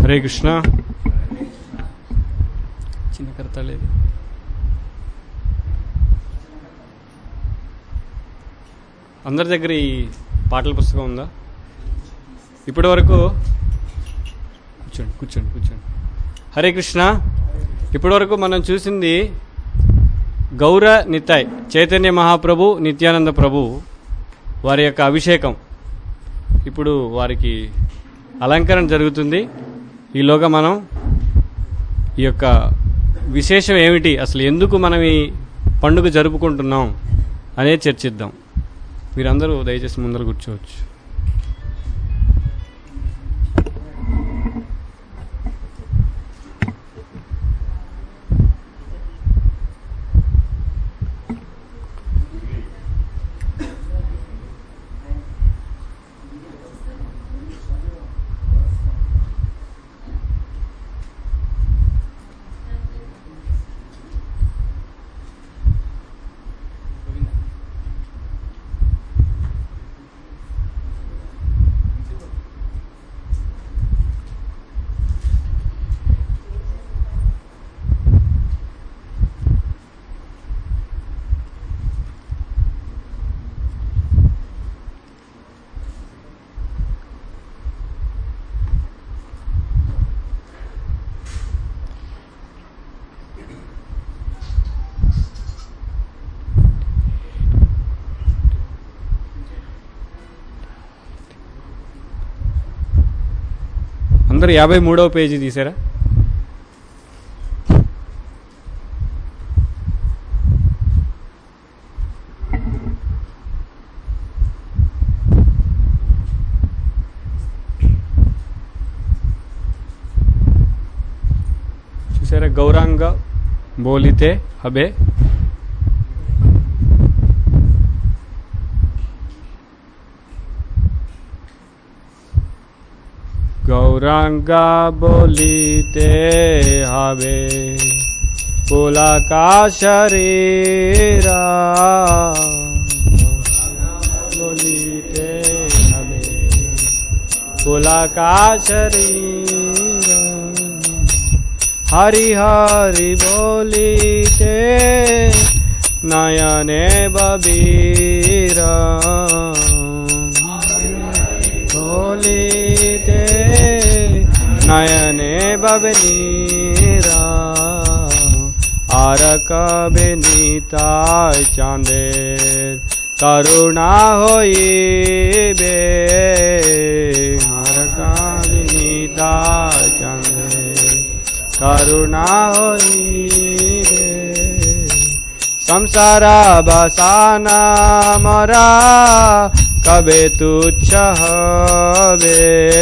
హరే కృష్ణ చిన్న కర్త లేదు అందరి దగ్గర ఈ పాటల పుస్తకం ఉందా ఇప్పటి వరకు కూర్చోండి కూర్చోండి కూర్చోండి హరే కృష్ణ ఇప్పటి వరకు మనం చూసింది గౌర నితాయ్ చైతన్య మహాప్రభు నిత్యానంద ప్రభు వారి యొక్క అభిషేకం ఇప్పుడు వారికి అలంకరణ జరుగుతుంది ఈలోగా మనం ఈ యొక్క విశేషం ఏమిటి అసలు ఎందుకు మనం ఈ పండుగ జరుపుకుంటున్నాం అనేది చర్చిద్దాం మీరందరూ దయచేసి ముందర కూర్చోవచ్చు అందరు యాభై మూడవ పేజీ తీసారా చూసారా గౌరాంగ బోలితే హబే গৌরাঙ্গা বলিতে হবে পুলাকা শরীরা বলিতে হবে পুলাকা শরীরা হরি হরি বলিতে নয়নে ববীরা বলিতে নয়নে ববনীরা আর কবে নিতাই চাঁদের করুণা হইবে আর কবে নিতাই চাঁদের করুণা হইবে সংসারা বসানা মরা কবে তুচ্ছ হবে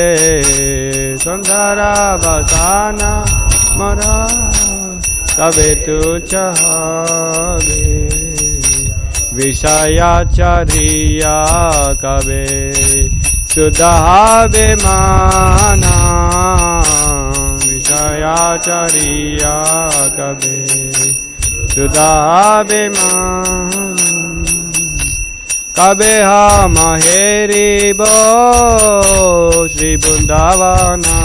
সংসারা বসানা মরা কবে তুচ্ছ হবে বিষয়াচরিয়া কবে শুদ্ধ হবে মানা বিষয়াচরিয়া কবে শুদ্ধ হবে মানা কবে হাম হেরিব শ্রী বৃন্দাবনা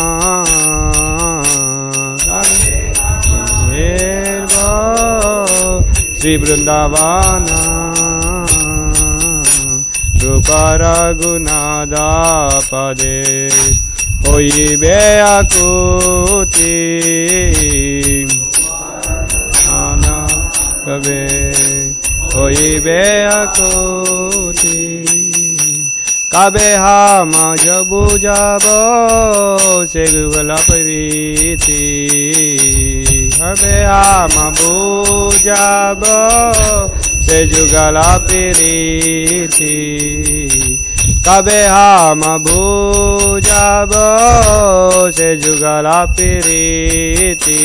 হেরব শ্রী বৃন্দাবনা রূপার গুণাদা পদে হইবে আকুতি আনা কবে হইবে আকুতি কবে হাম জবু যাব সে গুগল প্রীতি হবে হাম বুঝাব সে যুগল প্রীতি কবে হাম বুঝাব সে যুগল প্রীতি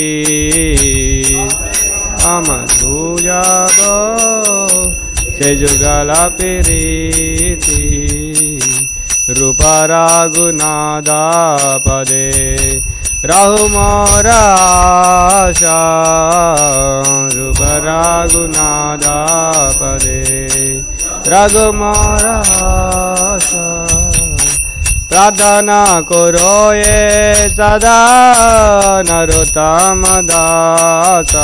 আমার বুঝাব সে যুগল প্রীতি রূপারা গুনাদা পদে রাহু মরাশা রূপরা গুনাদা পদে রঘু মরাশা प्रार्थना करो ये सदा नरोत्तम दासा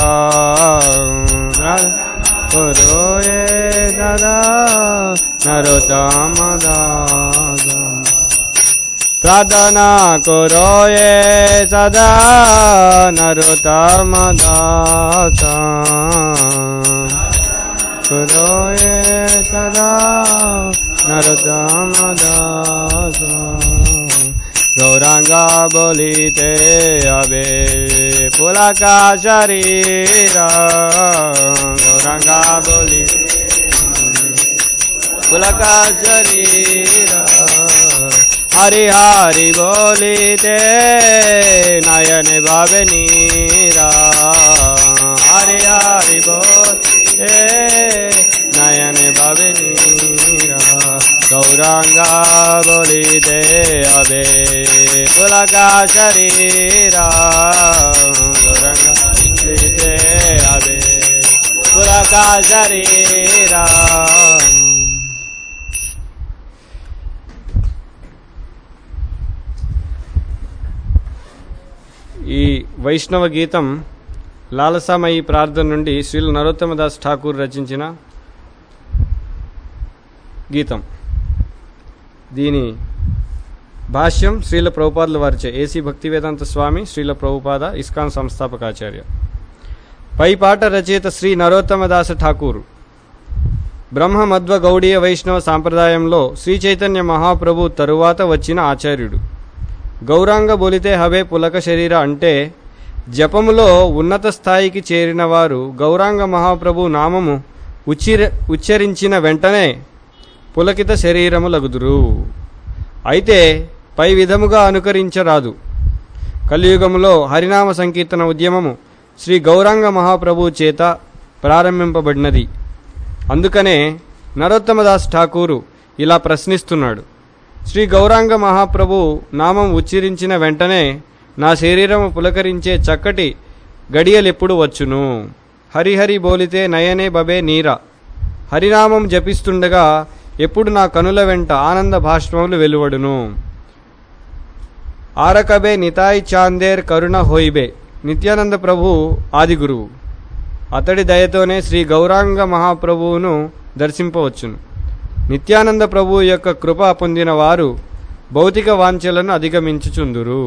करो ये सदा नरोत्तम दासा प्रार्थना करो ये सदा नरोत्तम दासा करो ये सदा नरोत्तम दासा गौरांगा बोलिते अबे पुलका शरीर गौरांगा बोलिते पुलका शरीर हरि हरि बोलिते नयन बाबे नीरा हरि हरि बोले नयन बाबे नीरा गौरांगा बोलिते अबे पुलका शरीरा गौरांगा बोलिते अबे पुलका शरीरा ఈ వైష్ణవ గీతం లాలసామయి ప్రార్థన నుండి శ్రీల నరోత్తమదాస్ ఠాకూర్ రచించిన గీతం దీని భాష్యం శ్రీల ప్రభుపాదుల వారిచే ఏసీ భక్తివేదాంత స్వామి శ్రీల ప్రభుపాద ఇస్కాన్ సంస్థాపకాచార్య పై పాట రచయిత శ్రీ నరోత్తమదాస ఠాకూర్ బ్రహ్మ మధ్వ గౌడీయ వైష్ణవ సాంప్రదాయంలో శ్రీ చైతన్య మహాప్రభు తరువాత వచ్చిన ఆచార్యుడు గౌరాంగ బొలితే హవే పులక శరీర అంటే జపములో ఉన్నత స్థాయికి చేరిన వారు గౌరాంగ మహాప్రభు నామము ఉచ్చిర ఉచ్చరించిన వెంటనే పులకిత శరీరము లగుదురు అయితే పై విధముగా అనుకరించరాదు కలియుగములో హరినామ సంకీర్తన ఉద్యమము శ్రీ గౌరాంగ మహాప్రభు చేత ప్రారంభింపబడినది అందుకనే నరోత్తమదాస్ ఠాకూరు ఇలా ప్రశ్నిస్తున్నాడు శ్రీ గౌరాంగ మహాప్రభు నామం ఉచ్చరించిన వెంటనే నా శరీరము పులకరించే చక్కటి గడియలెప్పుడు వచ్చును హరిహరి బోలితే నయనే బబే నీరా హరినామం జపిస్తుండగా ఎప్పుడు నా కనుల వెంట ఆనంద భాష్మములు వెలువడును ఆరకబే నితాయ్ చాందేర్ కరుణ హోయిబే నిత్యానంద ప్రభు ఆదిగురువు అతడి దయతోనే శ్రీ గౌరాంగ మహాప్రభువును దర్శింపవచ్చును నిత్యానంద ప్రభు యొక్క కృప పొందిన వారు భౌతిక వాంఛలను అధిగమించుచుందురు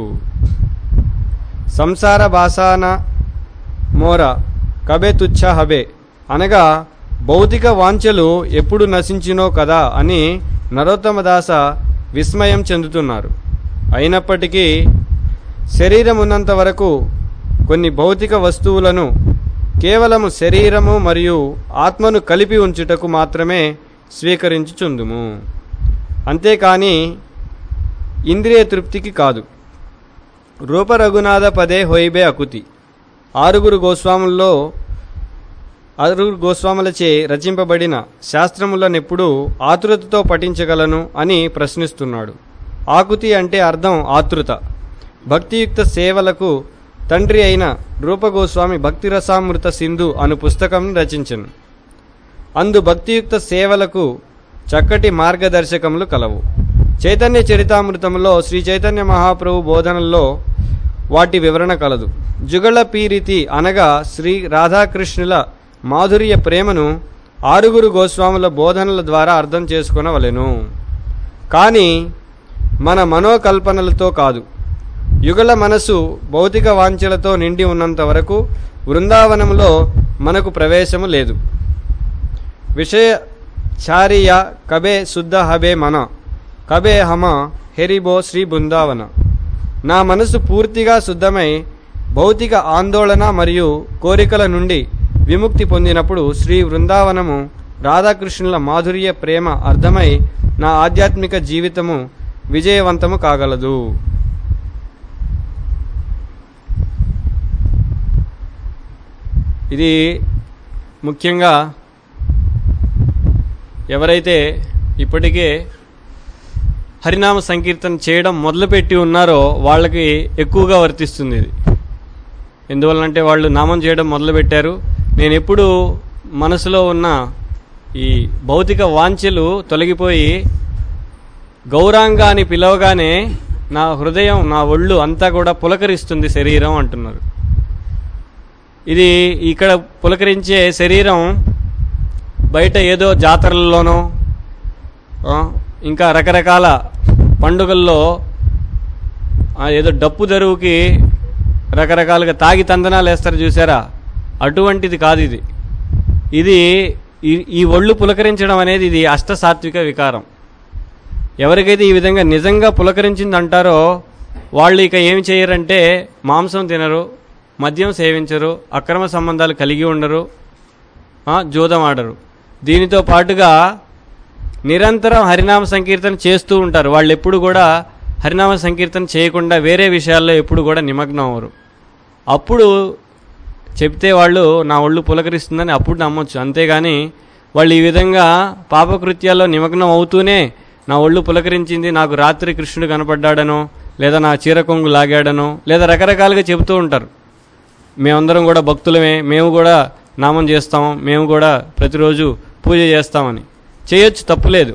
సంసార భాసాన మోర కబే తుచ్చ హబే అనగా భౌతిక వాంఛలు ఎప్పుడు నశించినో కదా అని నరోత్తమదాస విస్మయం చెందుతున్నారు అయినప్పటికీ శరీరం ఉన్నంత వరకు కొన్ని భౌతిక వస్తువులను కేవలము శరీరము మరియు ఆత్మను కలిపి ఉంచుటకు మాత్రమే స్వీకరించుచుందుము అంతేకాని ఇంద్రియ తృప్తికి కాదు రూపరఘునాథ పదే హొయిబే అకుతి ఆరుగురు గోస్వాముల్లో ఆరుగురు గోస్వాములచే రచింపబడిన శాస్త్రములనెప్పుడు ఆతురతతో పఠించగలను అని ప్రశ్నిస్తున్నాడు ఆకుతి అంటే అర్థం ఆతృత భక్తియుక్త సేవలకు తండ్రి అయిన రూపగోస్వామి భక్తిరసామృత సింధు అను పుస్తకం రచించను అందు భక్తియుక్త సేవలకు చక్కటి మార్గదర్శకములు కలవు చైతన్య చరితామృతంలో శ్రీ చైతన్య మహాప్రభు బోధనల్లో వాటి వివరణ కలదు జుగళ పీరితి అనగా శ్రీ రాధాకృష్ణుల మాధుర్య ప్రేమను ఆరుగురు గోస్వాముల బోధనల ద్వారా అర్థం చేసుకునవలెను కానీ మన మనోకల్పనలతో కాదు యుగల మనసు భౌతిక వాంఛలతో నిండి ఉన్నంత వరకు బృందావనంలో మనకు ప్రవేశము లేదు విషయ చారియ కబే శుద్ధ హబే మన కబే హమ హెరిబో శ్రీ బృందావన నా మనసు పూర్తిగా శుద్ధమై భౌతిక ఆందోళన మరియు కోరికల నుండి విముక్తి పొందినప్పుడు శ్రీ బృందావనము రాధాకృష్ణుల మాధుర్య ప్రేమ అర్థమై నా ఆధ్యాత్మిక జీవితము విజయవంతము కాగలదు ఇది ముఖ్యంగా ఎవరైతే ఇప్పటికే హరినామ సంకీర్తన చేయడం మొదలుపెట్టి ఉన్నారో వాళ్ళకి ఎక్కువగా వర్తిస్తుంది ఇది ఎందువల్లంటే వాళ్ళు నామం చేయడం మొదలుపెట్టారు నేను ఎప్పుడు మనసులో ఉన్న ఈ భౌతిక వాంఛలు తొలగిపోయి గౌరాంగ అని పిలవగానే నా హృదయం నా ఒళ్ళు అంతా కూడా పులకరిస్తుంది శరీరం అంటున్నారు ఇది ఇక్కడ పులకరించే శరీరం బయట ఏదో జాతరల్లోనో ఆ, ఇంకా రకరకాల పండుగల్లో ఆ, ఏదో డప్పు దరువుకి రకరకాలుగా తాగి తందనాలు వేస్తారు చూసారా అటువంటిది కాదు ఇది ఇది ఈ- ఈ ఒళ్ళు పులకరించడం అనేది ఇది అష్టసాత్విక వికారం ఎవరికైతే ఈ విధంగా నిజంగా పులకరించింది అంటారో వాళ్ళు ఇక ఏమి చేయరంటే మాంసం తినరు మద్యం సేవించరు అక్రమ సంబంధాలు కలిగి ఉండరు ఆ, జూదం ఆడరు దీనితో పాటుగా నిరంతరం హరినామ సంకీర్తన చేస్తూ ఉంటారు వాళ్ళు ఎప్పుడు కూడా హరినామ సంకీర్తన చేయకుండా వేరే విషయాల్లో ఎప్పుడు కూడా నిమగ్నం అవ్వరు అప్పుడు చెప్తే వాళ్ళు నా ఒళ్ళు పులకరిస్తుందని అప్పుడు నమ్మొచ్చు అంతేగాని వాళ్ళు ఈ విధంగా పాపకృత్యాల్లో నిమగ్నం అవుతూనే నా ఒళ్ళు పులకరించింది నాకు రాత్రి కృష్ణుడు కనపడ్డాడనో లేదా నా చీర కొంగు లాగాడనో లేదా రకరకాలుగా చెబుతూ ఉంటారు మేమందరం కూడా భక్తులమే మేము కూడా నామం చేస్తాం మేము కూడా ప్రతిరోజు పూజ చేస్తామని చేయొచ్చు తప్పులేదు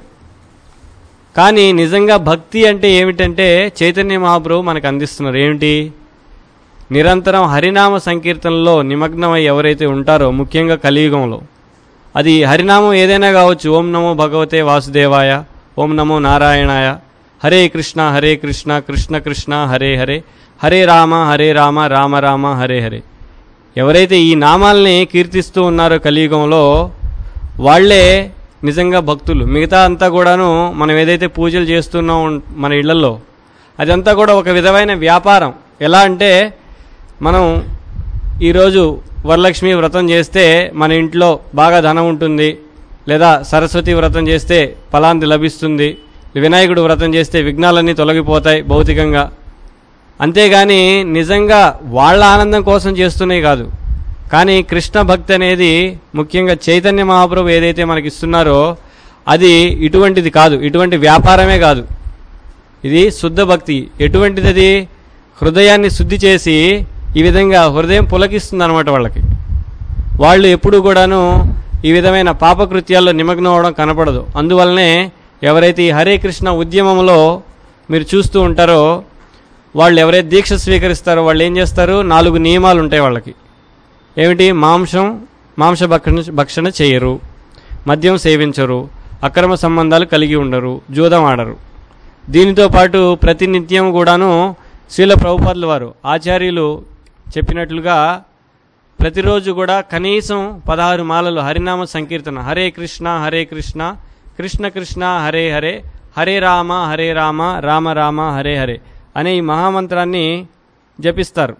కానీ నిజంగా భక్తి అంటే ఏమిటంటే చైతన్య మహాప్రభు మనకు అందిస్తున్నారు ఏమిటి నిరంతరం హరినామ సంకీర్తనలో నిమగ్నమై ఎవరైతే ఉంటారో ముఖ్యంగా కలియుగంలో అది హరినామం ఏదైనా కావచ్చు ఓం నమో భగవతే వాసుదేవాయ ఓం నమో నారాయణాయ హరే కృష్ణ హరే కృష్ణ కృష్ణ కృష్ణ హరే హరే హరే రామ హరే రామ రామ రామ హరే హరే ఎవరైతే ఈ నామాల్ని కీర్తిస్తూ ఉన్నారో కలియుగంలో వాళ్ళే నిజంగా భక్తులు మిగతా అంతా కూడాను మనం ఏదైతే పూజలు చేస్తున్నాం మన ఇళ్లలో అదంతా కూడా ఒక విధమైన వ్యాపారం ఎలా అంటే మనం ఈరోజు వరలక్ష్మి వ్రతం చేస్తే మన ఇంట్లో బాగా ధనం ఉంటుంది లేదా సరస్వతి వ్రతం చేస్తే ఫలాంతి లభిస్తుంది వినాయకుడు వ్రతం చేస్తే విఘ్నాలన్నీ తొలగిపోతాయి భౌతికంగా అంతేగాని నిజంగా వాళ్ళ ఆనందం కోసం చేస్తున్నాయి కాదు కానీ కృష్ణ భక్తి అనేది ముఖ్యంగా చైతన్య మహాప్రభు ఏదైతే మనకి ఇస్తున్నారో అది ఇటువంటిది కాదు ఇటువంటి వ్యాపారమే కాదు ఇది శుద్ధ భక్తి ఎటువంటిది అది హృదయాన్ని శుద్ధి చేసి ఈ విధంగా హృదయం పులకిస్తుంది అనమాట వాళ్ళకి వాళ్ళు ఎప్పుడు కూడాను ఈ విధమైన పాపకృత్యాల్లో నిమగ్నం అవడం కనపడదు అందువల్లనే ఎవరైతే ఈ హరే కృష్ణ ఉద్యమంలో మీరు చూస్తూ ఉంటారో వాళ్ళు ఎవరైతే దీక్ష స్వీకరిస్తారో వాళ్ళు ఏం చేస్తారు నాలుగు నియమాలు ఉంటాయి వాళ్ళకి ఏమిటి మాంసం మాంస భక్షణ భక్షణ చేయరు మద్యం సేవించరు అక్రమ సంబంధాలు కలిగి ఉండరు జూదం ఆడరు దీనితో పాటు ప్రతినిత్యం కూడాను శీల ప్రభుపాదుల వారు ఆచార్యులు చెప్పినట్లుగా ప్రతిరోజు కూడా కనీసం పదహారు మాలలు హరినామ సంకీర్తన హరే కృష్ణ హరే కృష్ణ కృష్ణ కృష్ణ హరే హరే హరే రామ హరే రామ రామ రామ హరే హరే అనే ఈ మహామంత్రాన్ని జపిస్తారు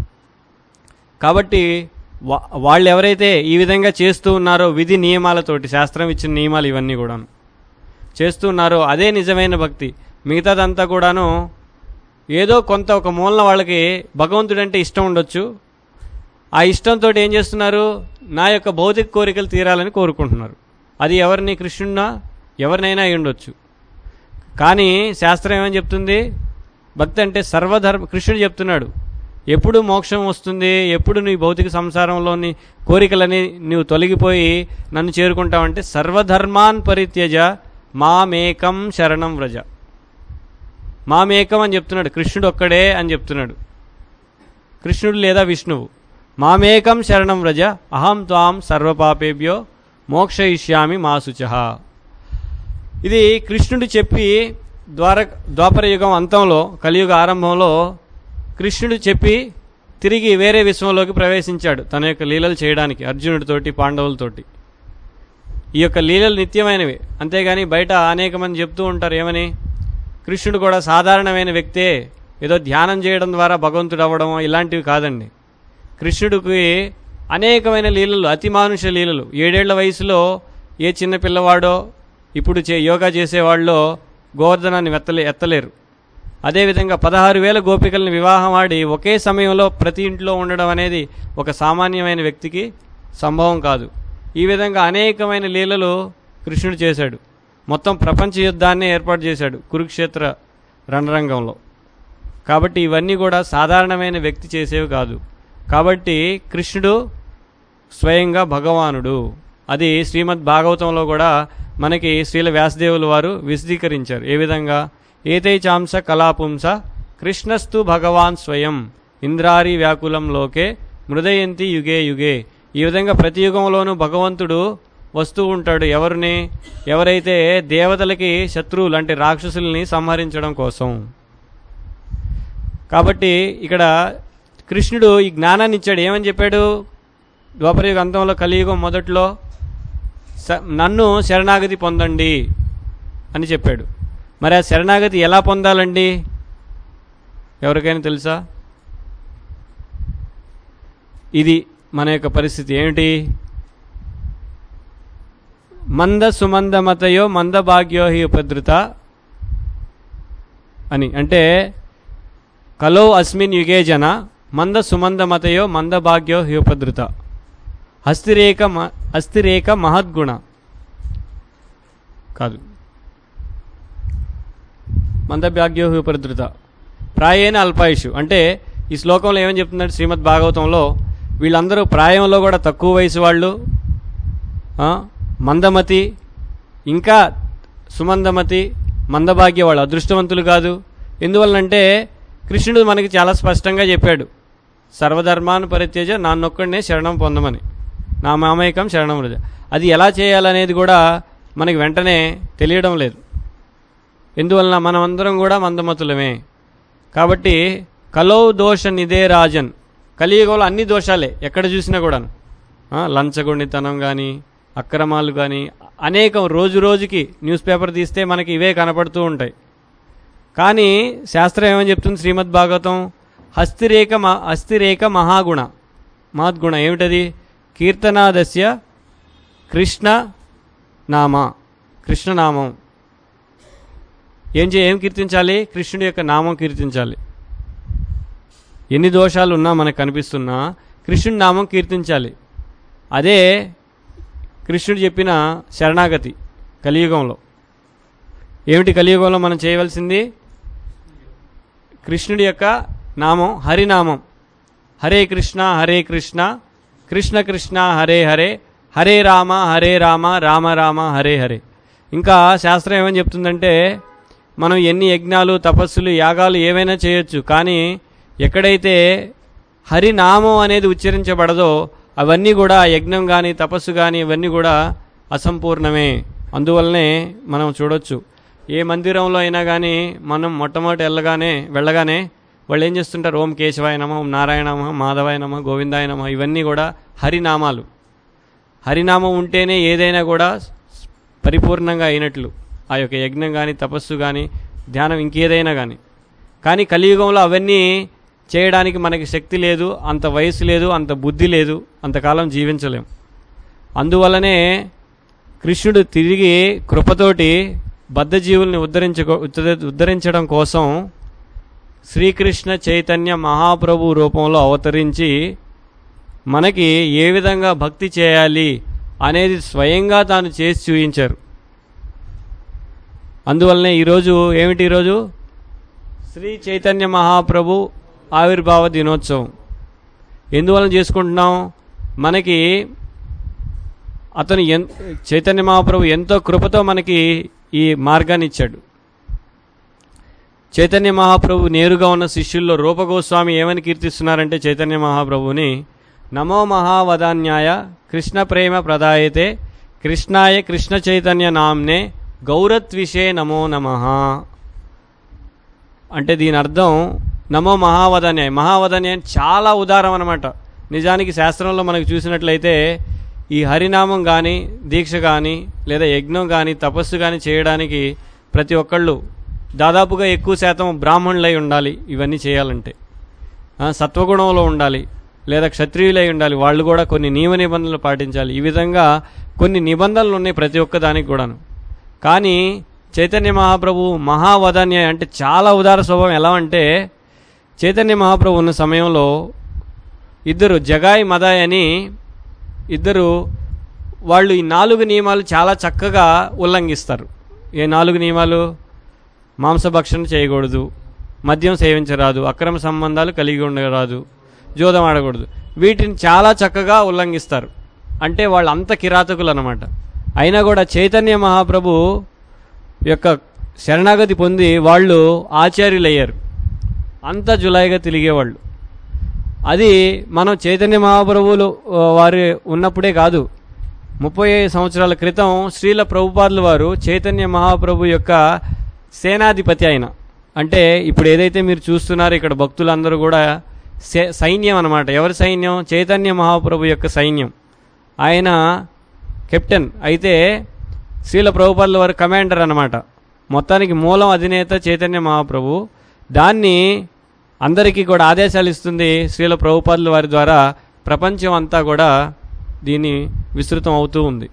కాబట్టి వా- వాళ్ళు ఎవరైతే ఈ విధంగా చేస్తూ ఉన్నారో విధి నియమాలతోటి శాస్త్రం ఇచ్చిన నియమాలు ఇవన్నీ కూడాను చేస్తూ ఉన్నారో అదే నిజమైన భక్తి మిగతాదంతా కూడాను ఏదో కొంత ఒక మూలన వాళ్ళకి భగవంతుడంటే ఇష్టం ఉండొచ్చు ఆ ఇష్టంతో ఏం చేస్తున్నారు నా యొక్క భౌతిక కోరికలు తీరాలని కోరుకుంటున్నారు అది ఎవరిని కృష్ణున్నా ఎవరినైనా అయి ఉండొచ్చు కానీ శాస్త్రం ఏమని చెప్తుంది భక్తి అంటే సర్వధర్మ కృష్ణుడు చెప్తున్నాడు ఎప్పుడు మోక్షం వస్తుంది ఎప్పుడు నీ భౌతిక సంసారంలోని కోరికలని నువ్వు తొలగిపోయి నన్ను చేరుకుంటావంటే సర్వధర్మాన్ పరిత్యజ మామేకం శరణం వ్రజ మామేకం అని చెప్తున్నాడు కృష్ణుడు ఒక్కడే అని చెప్తున్నాడు కృష్ణుడు లేదా విష్ణువు మామేకం శరణం వ్రజ అహం త్వాం సర్వపాపేభ్యో మోక్షయిష్యామి మా శుచః ఇది కృష్ణుడు చెప్పి ద్వార ద్వాపర యుగం అంతంలో కలియుగ ఆరంభంలో కృష్ణుడు చెప్పి తిరిగి వేరే విశ్వంలోకి ప్రవేశించాడు తన యొక్క లీలలు చేయడానికి అర్జునుడితోటి పాండవులతోటి ఈ యొక్క లీలలు నిత్యమైనవి అంతేగాని బయట అనేక మంది చెప్తూ ఉంటారు ఏమని కృష్ణుడు కూడా సాధారణమైన వ్యక్తే ఏదో ధ్యానం చేయడం ద్వారా భగవంతుడు అవ్వడం ఇలాంటివి కాదండి కృష్ణుడికి అనేకమైన లీలలు అతిమానుష లీలలు ఏడేళ్ల వయసులో ఏ చిన్న పిల్లవాడో ఇప్పుడు చే యోగా చేసేవాళ్ళలో గోవర్ధనాన్ని వెత్తలే ఎత్తలేరు అదేవిధంగా పదహారు వేల గోపికల్ని వివాహం ఆడి ఒకే సమయంలో ప్రతి ఇంట్లో ఉండడం అనేది ఒక సామాన్యమైన వ్యక్తికి సంభవం కాదు ఈ విధంగా అనేకమైన లీలలు కృష్ణుడు చేశాడు మొత్తం ప్రపంచ యుద్ధాన్ని ఏర్పాటు చేశాడు కురుక్షేత్ర రణరంగంలో కాబట్టి ఇవన్నీ కూడా సాధారణమైన వ్యక్తి చేసేవి కాదు కాబట్టి కృష్ణుడు స్వయంగా భగవానుడు అది శ్రీమద్ భాగవతంలో కూడా మనకి శ్రీల వ్యాసదేవుల వారు విశదీకరించారు ఏ విధంగా ఏతై చాంస కళాపుంస కృష్ణస్తు భగవాన్ స్వయం ఇంద్రారి వ్యాకులం లోకే మృదయంతి యుగే యుగే ఈ విధంగా ప్రతి యుగంలోనూ భగవంతుడు వస్తూ ఉంటాడు ఎవరిని ఎవరైతే దేవతలకి శత్రువులు అంటే రాక్షసుల్ని సంహరించడం కోసం కాబట్టి ఇక్కడ కృష్ణుడు ఈ జ్ఞానాన్ని ఇచ్చాడు ఏమని చెప్పాడు ద్వాపరయుగ అంతంలో కలియుగం మొదట్లో స- నన్ను శరణాగతి పొందండి అని చెప్పాడు మరి ఆ శరణాగతి ఎలా పొందాలండి ఎవరికైనా తెలుసా ఇది మన యొక్క పరిస్థితి ఏమిటి మంద సుమందమతయో మందభాగ్యో హి ఉపద్రుత అని అంటే కలో అస్మిన్ యుగే జన మంద సుమందమతయో మందభాగ్యో హి ఉపద్రుత హస్తిరేక మ హస్తిరేక మహద్గుణ కాదు మందభాగ్యో హి ఉపద్రుత ప్రాయేణ అల్పాయుషు అంటే ఈ శ్లోకంలో ఏమని చెప్తుందంటే శ్రీమద్ భాగవతంలో వీళ్ళందరూ ప్రాయంలో కూడా తక్కువ వయసు వాళ్ళు ఆ, మందమతి ఇంకా సుమందమతి మందభాగ్య వాళ్ళు అదృష్టవంతులు కాదు ఎందువల్లంటే కృష్ణుడు మనకి చాలా స్పష్టంగా చెప్పాడు సర్వధర్మాన్ని పరిత్యజ నాన్నొక్కడినే శరణం పొందమని నా మామేకం శరణం రజ అది ఎలా చేయాలనేది కూడా మనకి వెంటనే తెలియడం లేదు ఎందువలన మనమందరం కూడా మందమతులమే కాబట్టి కలో దోష నిదే రాజన్ కలియుగంలో అన్ని దోషాలే ఎక్కడ చూసినా కూడాను ఆ, లంచగొండితనం కానీ అక్రమాలు కానీ అనేకం రోజు రోజుకి న్యూస్ పేపర్ తీస్తే మనకి ఇవే కనపడుతూ ఉంటాయి కానీ శాస్త్రం ఏమని చెప్తుంది శ్రీమద్ భాగవతం హస్తిరేక మ హస్తిరేక మహాగుణ మహద్గుణ ఏమిటది కీర్తనాదస్య కృష్ణ నామ కృష్ణనామం ఏం చే ఏం కీర్తించాలి కృష్ణుడి యొక్క నామం కీర్తించాలి ఎన్ని దోషాలు ఉన్నా మనకు కనిపిస్తున్నా కృష్ణుడి నామం కీర్తించాలి అదే కృష్ణుడు చెప్పిన శరణాగతి కలియుగంలో ఏమిటి కలియుగంలో మనం చేయవలసింది కృష్ణుడి యొక్క నామం హరినామం హరే కృష్ణ హరే కృష్ణ కృష్ణ కృష్ణ హరే హరే హరే రామ హరే రామ రామ రామ హరే హరే ఇంకా శాస్త్రం ఏమని చెప్తుందంటే మనం ఎన్ని యజ్ఞాలు తపస్సులు యాగాలు ఏవైనా చేయొచ్చు కానీ ఎక్కడైతే హరినామం అనేది ఉచ్చరించబడదో అవన్నీ కూడా యజ్ఞం కానీ తపస్సు కానీ ఇవన్నీ కూడా అసంపూర్ణమే అందువల్లనే మనం చూడొచ్చు ఏ మందిరంలో అయినా కానీ మనం మొట్టమొదటి వెళ్ళగానే వెళ్ళగానే వాళ్ళు ఏం చేస్తుంటారు ఓం కేశవాయ నమ ఓం నారాయణ నమ మాధవాయ నమ గోవిందాయ నమ ఇవన్నీ కూడా హరినామాలు హరినామం ఉంటేనే ఏదైనా కూడా పరిపూర్ణంగా అయినట్లు ఆ యొక్క యజ్ఞం కానీ తపస్సు కానీ ధ్యానం ఇంకేదైనా కానీ కానీ కలియుగంలో అవన్నీ చేయడానికి మనకి శక్తి లేదు అంత వయసు లేదు అంత బుద్ధి లేదు అంతకాలం జీవించలేం అందువల్లనే కృష్ణుడు తిరిగి కృపతోటి బద్ధజీవుల్ని ఉద్ధరించుకో ఉద్ధ- ఉద్ధరించడం కోసం శ్రీకృష్ణ చైతన్య మహాప్రభు రూపంలో అవతరించి మనకి ఏ విధంగా భక్తి చేయాలి అనేది స్వయంగా తాను చేసి చూపించారు అందువల్లనే ఈరోజు ఏమిటి ఈరోజు శ్రీ చైతన్య మహాప్రభు ఆవిర్భావ దినోత్సవం ఎందువలన చేసుకుంటున్నాం మనకి అతను ఎన్ చైతన్య మహాప్రభు ఎంతో కృపతో మనకి ఈ మార్గాన్ని ఇచ్చాడు చైతన్య మహాప్రభు నేరుగా ఉన్న శిష్యుల్లో రూపగోస్వామి ఏమని కీర్తిస్తున్నారంటే చైతన్య మహాప్రభుని నమో మహావదాన్యాయ కృష్ణ ప్రేమ ప్రదాయతే కృష్ణాయ కృష్ణ చైతన్య నామ్నే గౌరత్విషే నమో నమః అంటే దీని అర్థం నమో మహావదాన్యాయ మహావదాన్యాయం చాలా ఉదారం అనమాట నిజానికి శాస్త్రంలో మనకు చూసినట్లయితే ఈ హరినామం కానీ దీక్ష కానీ లేదా యజ్ఞం కానీ తపస్సు కానీ చేయడానికి ప్రతి ఒక్కళ్ళు దాదాపుగా ఎక్కువ శాతం బ్రాహ్మణులై ఉండాలి ఇవన్నీ చేయాలంటే ఆ, సత్వగుణంలో ఉండాలి లేదా క్షత్రియులై ఉండాలి వాళ్ళు కూడా కొన్ని నియమ నిబంధనలు పాటించాలి ఈ విధంగా కొన్ని నిబంధనలు ఉన్నాయి ప్రతి ఒక్క దానికి కూడాను కానీ చైతన్య మహాప్రభు మహావదాన్యాయ అంటే చాలా ఉదార స్వభావం ఎలా అంటే చైతన్య మహాప్రభు ఉన్న సమయంలో ఇద్దరు జగాయ్ మదాయ్ అని ఇద్దరు వాళ్ళు ఈ నాలుగు నియమాలు చాలా చక్కగా ఉల్లంఘిస్తారు ఏ నాలుగు నియమాలు మాంసభక్షణ చేయకూడదు మద్యం సేవించరాదు అక్రమ సంబంధాలు కలిగి ఉండరాదు జోదం ఆడకూడదు వీటిని చాలా చక్కగా ఉల్లంఘిస్తారు అంటే వాళ్ళు అంత కిరాతకులు అనమాట అయినా కూడా చైతన్య మహాప్రభు యొక్క శరణాగతి పొంది వాళ్ళు ఆచార్యులయ్యారు అంత జులాయిగా తిరిగేవాళ్ళు అది మనం చైతన్య మహాప్రభువులు ఆ, వారి ఉన్నప్పుడే కాదు ముప్పై సంవత్సరాల క్రితం శ్రీల ప్రభుపాదుల వారు చైతన్య మహాప్రభు యొక్క సేనాధిపతి ఆయన అంటే ఇప్పుడు ఏదైతే మీరు చూస్తున్నారో ఇక్కడ భక్తులందరూ కూడా సే- సైన్యం అన్నమాట ఎవరి సైన్యం చైతన్య మహాప్రభు యొక్క సైన్యం ఆయన కెప్టెన్ అయితే శ్రీల ప్రభుపాదుల వారు కమాండర్ అన్నమాట మొత్తానికి మూలం అధినేత చైతన్య మహాప్రభు దాన్ని అందరికీ కూడా ఆదేశాలు ఇస్తుంది శ్రీల ప్రభుపాదుల వారి ద్వారా ప్రపంచం అంతా కూడా దీన్ని విస్తృతం అవుతూ ఉంది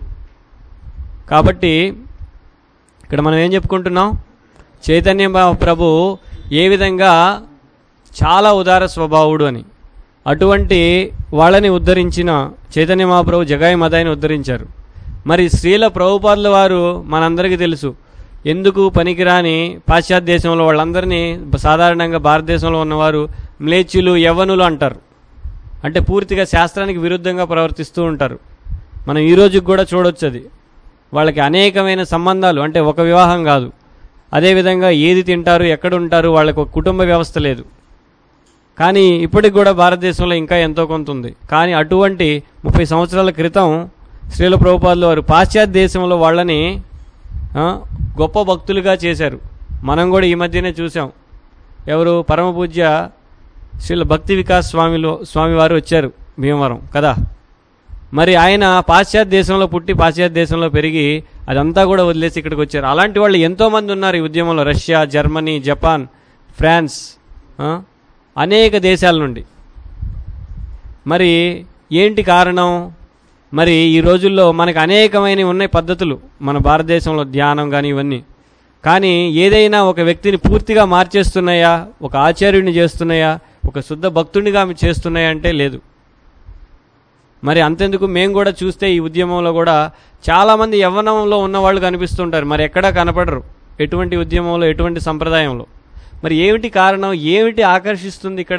కాబట్టి ఇక్కడ మనం ఏం చెప్పుకుంటున్నాం చైతన్య ప్రభు ఏ విధంగా చాలా ఉదార స్వభావుడు అని అటువంటి వాళ్ళని ఉద్ధరించిన చైతన్య మహాప్రభు జగాయి మదాయిని ఉద్ధరించారు మరి స్త్రీల ప్రభుపాదుల వారు మనందరికీ తెలుసు ఎందుకు పనికిరాని పాశ్చాత్య దేశంలో వాళ్ళందరినీ సాధారణంగా భారతదేశంలో ఉన్నవారు మ్లేచ్చులు యవ్వనులు అంటారు అంటే పూర్తిగా శాస్త్రానికి విరుద్ధంగా ప్రవర్తిస్తూ ఉంటారు మనం ఈ రోజుకి కూడా చూడొచ్చు అది వాళ్ళకి అనేకమైన సంబంధాలు అంటే ఒక వివాహం కాదు అదేవిధంగా ఏది తింటారు ఎక్కడ ఉంటారు వాళ్ళకు ఒక కుటుంబ వ్యవస్థ లేదు కానీ ఇప్పటికి కూడా భారతదేశంలో ఇంకా ఎంతో కొంత ఉంది కానీ అటువంటి ముప్పై సంవత్సరాల క్రితం శ్రీల ప్రభుపాదులు వారు పాశ్చాత్య దేశంలో వాళ్ళని ఆ, గొప్ప భక్తులుగా చేశారు మనం కూడా ఈ మధ్యనే చూసాం ఎవరు పరమ పూజ్య శ్రీల భక్తి వికాస్ స్వామిలో స్వామివారు వచ్చారు భీమవరం కదా మరి ఆయన పాశ్చాత్య దేశంలో పుట్టి పాశ్చాత్య దేశంలో పెరిగి అదంతా కూడా వదిలేసి ఇక్కడికి వచ్చారు అలాంటి వాళ్ళు ఎంతోమంది ఉన్నారు ఈ ఉద్యమంలో రష్యా జర్మనీ జపాన్ ఫ్రాన్స్ ఆ, అనేక దేశాల నుండి మరి ఏంటి కారణం మరి ఈ రోజుల్లో మనకు అనేకమైనవి ఉన్నాయి పద్ధతులు మన భారతదేశంలో ధ్యానం కానీ ఇవన్నీ కానీ ఏదైనా ఒక వ్యక్తిని పూర్తిగా మార్చేస్తున్నాయా ఒక ఆచార్యుడిని చేస్తున్నాయా ఒక శుద్ధ భక్తుడిగా చేస్తున్నాయా అంటే లేదు మరి అంతెందుకు మేము కూడా చూస్తే ఈ ఉద్యమంలో కూడా చాలామంది యవ్వనంలో ఉన్నవాళ్ళు కనిపిస్తుంటారు మరి ఎక్కడా కనపడరు ఎటువంటి ఉద్యమంలో ఎటువంటి సంప్రదాయంలో మరి ఏమిటి కారణం ఏమిటి ఆకర్షిస్తుంది ఇక్కడ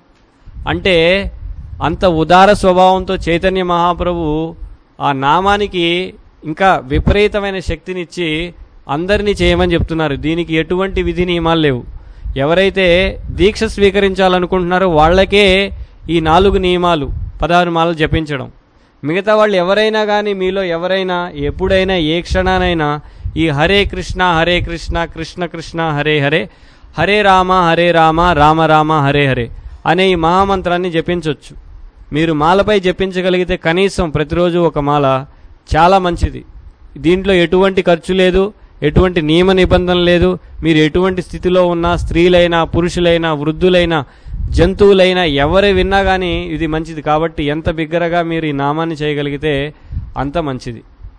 అంటే అంత ఉదార స్వభావంతో చైతన్య మహాప్రభు ఆ నామానికి ఇంకా విపరీతమైన శక్తినిచ్చి అందరినీ చేయమని చెప్తున్నారు దీనికి ఎటువంటి విధి నియమాలు లేవు ఎవరైతే దీక్ష స్వీకరించాలనుకుంటున్నారో వాళ్ళకే ఈ నాలుగు నియమాలు పదహారు మాలలు జపించడం మిగతా వాళ్ళు ఎవరైనా కానీ మీలో ఎవరైనా ఎప్పుడైనా ఏ క్షణానైనా ఈ హరే కృష్ణ హరే కృష్ణ కృష్ణ కృష్ణ హరే హరే హరే రామ హరే రామ రామ రామ హరే హరే అనే ఈ మహామంత్రాన్ని జపించవచ్చు మీరు మాలపై జపించగలిగితే కనీసం ప్రతిరోజు ఒక మాల చాలా మంచిది దీంట్లో ఎటువంటి ఖర్చు లేదు ఎటువంటి నియమ నిబంధన లేదు మీరు ఎటువంటి స్థితిలో ఉన్నా స్త్రీలైనా పురుషులైనా వృద్ధులైనా జంతువులైనా ఎవరు విన్నా కానీ ఇది మంచిది కాబట్టి ఎంత బిగ్గరగా మీరు ఈ నామాన్ని చేయగలిగితే అంత మంచిది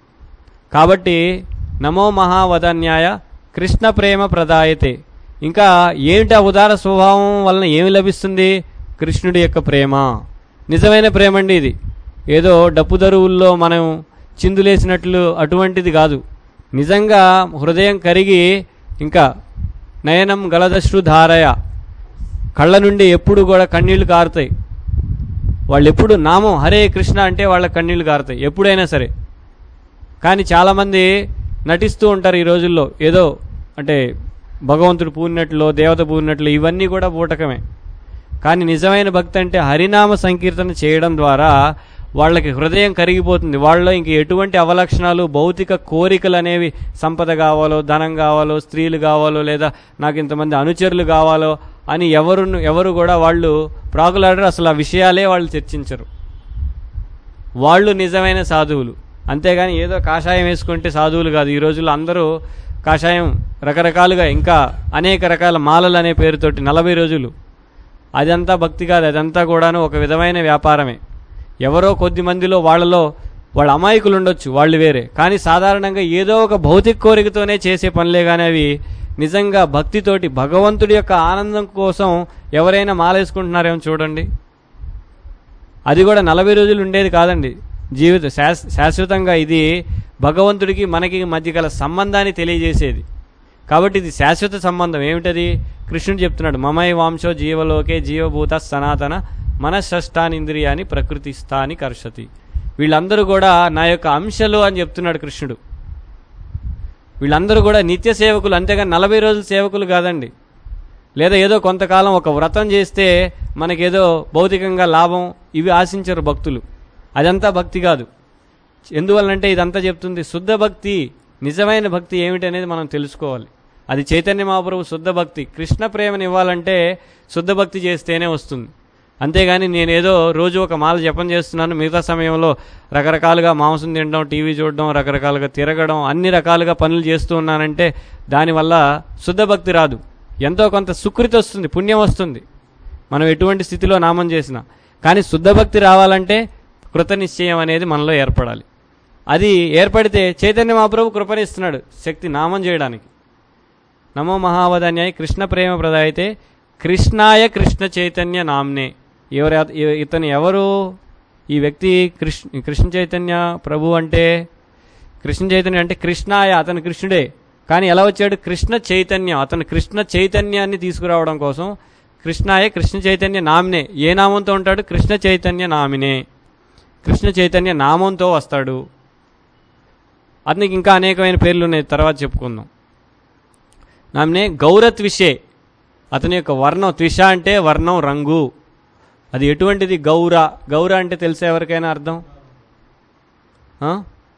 కాబట్టి నమో మహావదన్యాయ కృష్ణ ప్రేమ ప్రదాయతే ఇంకా ఏమిటి ఆ ఉదార స్వభావం వలన ఏమి లభిస్తుంది కృష్ణుడి యొక్క ప్రేమ నిజమైన ప్రేమ అండి ఇది ఏదో డప్పు దరువుల్లో మనం చిందులేసినట్లు అటువంటిది కాదు నిజంగా హృదయం కరిగి ఇంకా నయనం గలదశ్రు ధారయ కళ్ళ నుండి ఎప్పుడు కూడా కన్నీళ్లు కారుతాయి వాళ్ళు ఎప్పుడు నామం హరే కృష్ణ అంటే వాళ్ళ కన్నీళ్లు కారుతాయి ఎప్పుడైనా సరే కానీ చాలామంది నటిస్తూ ఉంటారు ఈ రోజుల్లో ఏదో అంటే భగవంతుడు పూరినట్లు దేవత పూరినట్లు ఇవన్నీ కూడా బూటకమే కానీ నిజమైన భక్తి అంటే హరినామ సంకీర్తన చేయడం ద్వారా వాళ్ళకి హృదయం కరిగిపోతుంది వాళ్ళలో ఇంక ఎటువంటి అవలక్షణాలు భౌతిక కోరికలు అనేవి సంపద కావాలో ధనం కావాలో స్త్రీలు కావాలో లేదా నాకు ఇంతమంది అనుచరులు కావాలో అని ఎవరు ఎవరు కూడా వాళ్ళు ప్రాకులాడరు అసలు ఆ విషయాలే వాళ్ళు చర్చించరు వాళ్ళు నిజమైన సాధువులు అంతేగాని ఏదో కాషాయం వేసుకుంటే సాధువులు కాదు ఈ రోజుల్లో అందరూ కాషాయం రకరకాలుగా ఇంకా అనేక రకాల మాలలు అనే పేరుతోటి నలభై రోజులు అదంతా భక్తి కాదు అదంతా కూడాను ఒక విధమైన వ్యాపారమే ఎవరో కొద్ది మందిలో వాళ్ళలో వాళ్ళ అమాయకులు ఉండొచ్చు వాళ్ళు వేరే కానీ సాధారణంగా ఏదో ఒక భౌతిక కోరికతోనే చేసే పనులే కానీ అవి నిజంగా భక్తితోటి భగవంతుడి యొక్క ఆనందం కోసం ఎవరైనా మాలేసుకుంటున్నారేమో చూడండి అది కూడా నలభై రోజులు ఉండేది కాదండి జీవిత శాస్ శాశ్వతంగా ఇది భగవంతుడికి మనకి మధ్య గల సంబంధాన్ని తెలియజేసేది కాబట్టి ఇది శాశ్వత సంబంధం ఏమిటది కృష్ణుడు చెప్తున్నాడు మమై వాంశో జీవలోకే జీవభూత సనాతన మనషష్టానింద్రియాన్ని ప్రకృతిస్థాని కర్షతి వీళ్ళందరూ కూడా నా యొక్క అంశలు అని చెప్తున్నాడు కృష్ణుడు వీళ్ళందరూ కూడా నిత్య సేవకులు అంతేగాని నలభై రోజుల సేవకులు కాదండి లేదా ఏదో కొంతకాలం ఒక వ్రతం చేస్తే మనకేదో భౌతికంగా లాభం ఇవి ఆశించరు భక్తులు అదంతా భక్తి కాదు ఎందువల్లంటే ఇదంతా చెప్తుంది శుద్ధ భక్తి నిజమైన భక్తి ఏమిటి అనేది మనం తెలుసుకోవాలి అది చైతన్య మహాప్రభు శుద్ధ భక్తి కృష్ణ ప్రేమని ఇవ్వాలంటే శుద్ధ భక్తి చేస్తేనే వస్తుంది అంతేగాని నేనేదో రోజు ఒక మాల జపం చేస్తున్నాను మిగతా సమయంలో రకరకాలుగా మాంసం తినడం టీవీ చూడడం రకరకాలుగా తిరగడం అన్ని రకాలుగా పనులు చేస్తూ ఉన్నానంటే దానివల్ల శుద్ధ భక్తి రాదు ఎంతో కొంత సుకృతి వస్తుంది పుణ్యం వస్తుంది మనం ఎటువంటి స్థితిలో నామం చేసినా కానీ శుద్ధ భక్తి రావాలంటే కృత నిశ్చయం అనేది మనలో ఏర్పడాలి అది ఏర్పడితే చైతన్య మహాప్రభు కృపనిస్తున్నాడు శక్తి నామం చేయడానికి నమో మహావధాన్యాయ కృష్ణ ప్రేమ ప్రదాయితే కృష్ణాయ కృష్ణ చైతన్య నామ్నే ఎవరు ఇతను ఎవరు ఈ వ్యక్తి కృష్ణ కృష్ణ చైతన్య ప్రభు అంటే కృష్ణ చైతన్య అంటే కృష్ణాయ అతను కృష్ణుడే కానీ ఎలా వచ్చాడు కృష్ణ చైతన్యం అతను కృష్ణ చైతన్యాన్ని తీసుకురావడం కోసం కృష్ణాయ కృష్ణ చైతన్య నామినే ఏ నామంతో ఉంటాడు కృష్ణ చైతన్య నామినే కృష్ణ చైతన్య నామంతో వస్తాడు అతనికి ఇంకా అనేకమైన పేర్లు ఉన్నాయి తర్వాత చెప్పుకుందాం నామినే గౌరత్విషే అతని యొక్క వర్ణం త్విష అంటే వర్ణం రంగు అది ఎటువంటిది గౌర గౌర అంటే తెలిసే ఎవరికైనా అర్థం ఆ?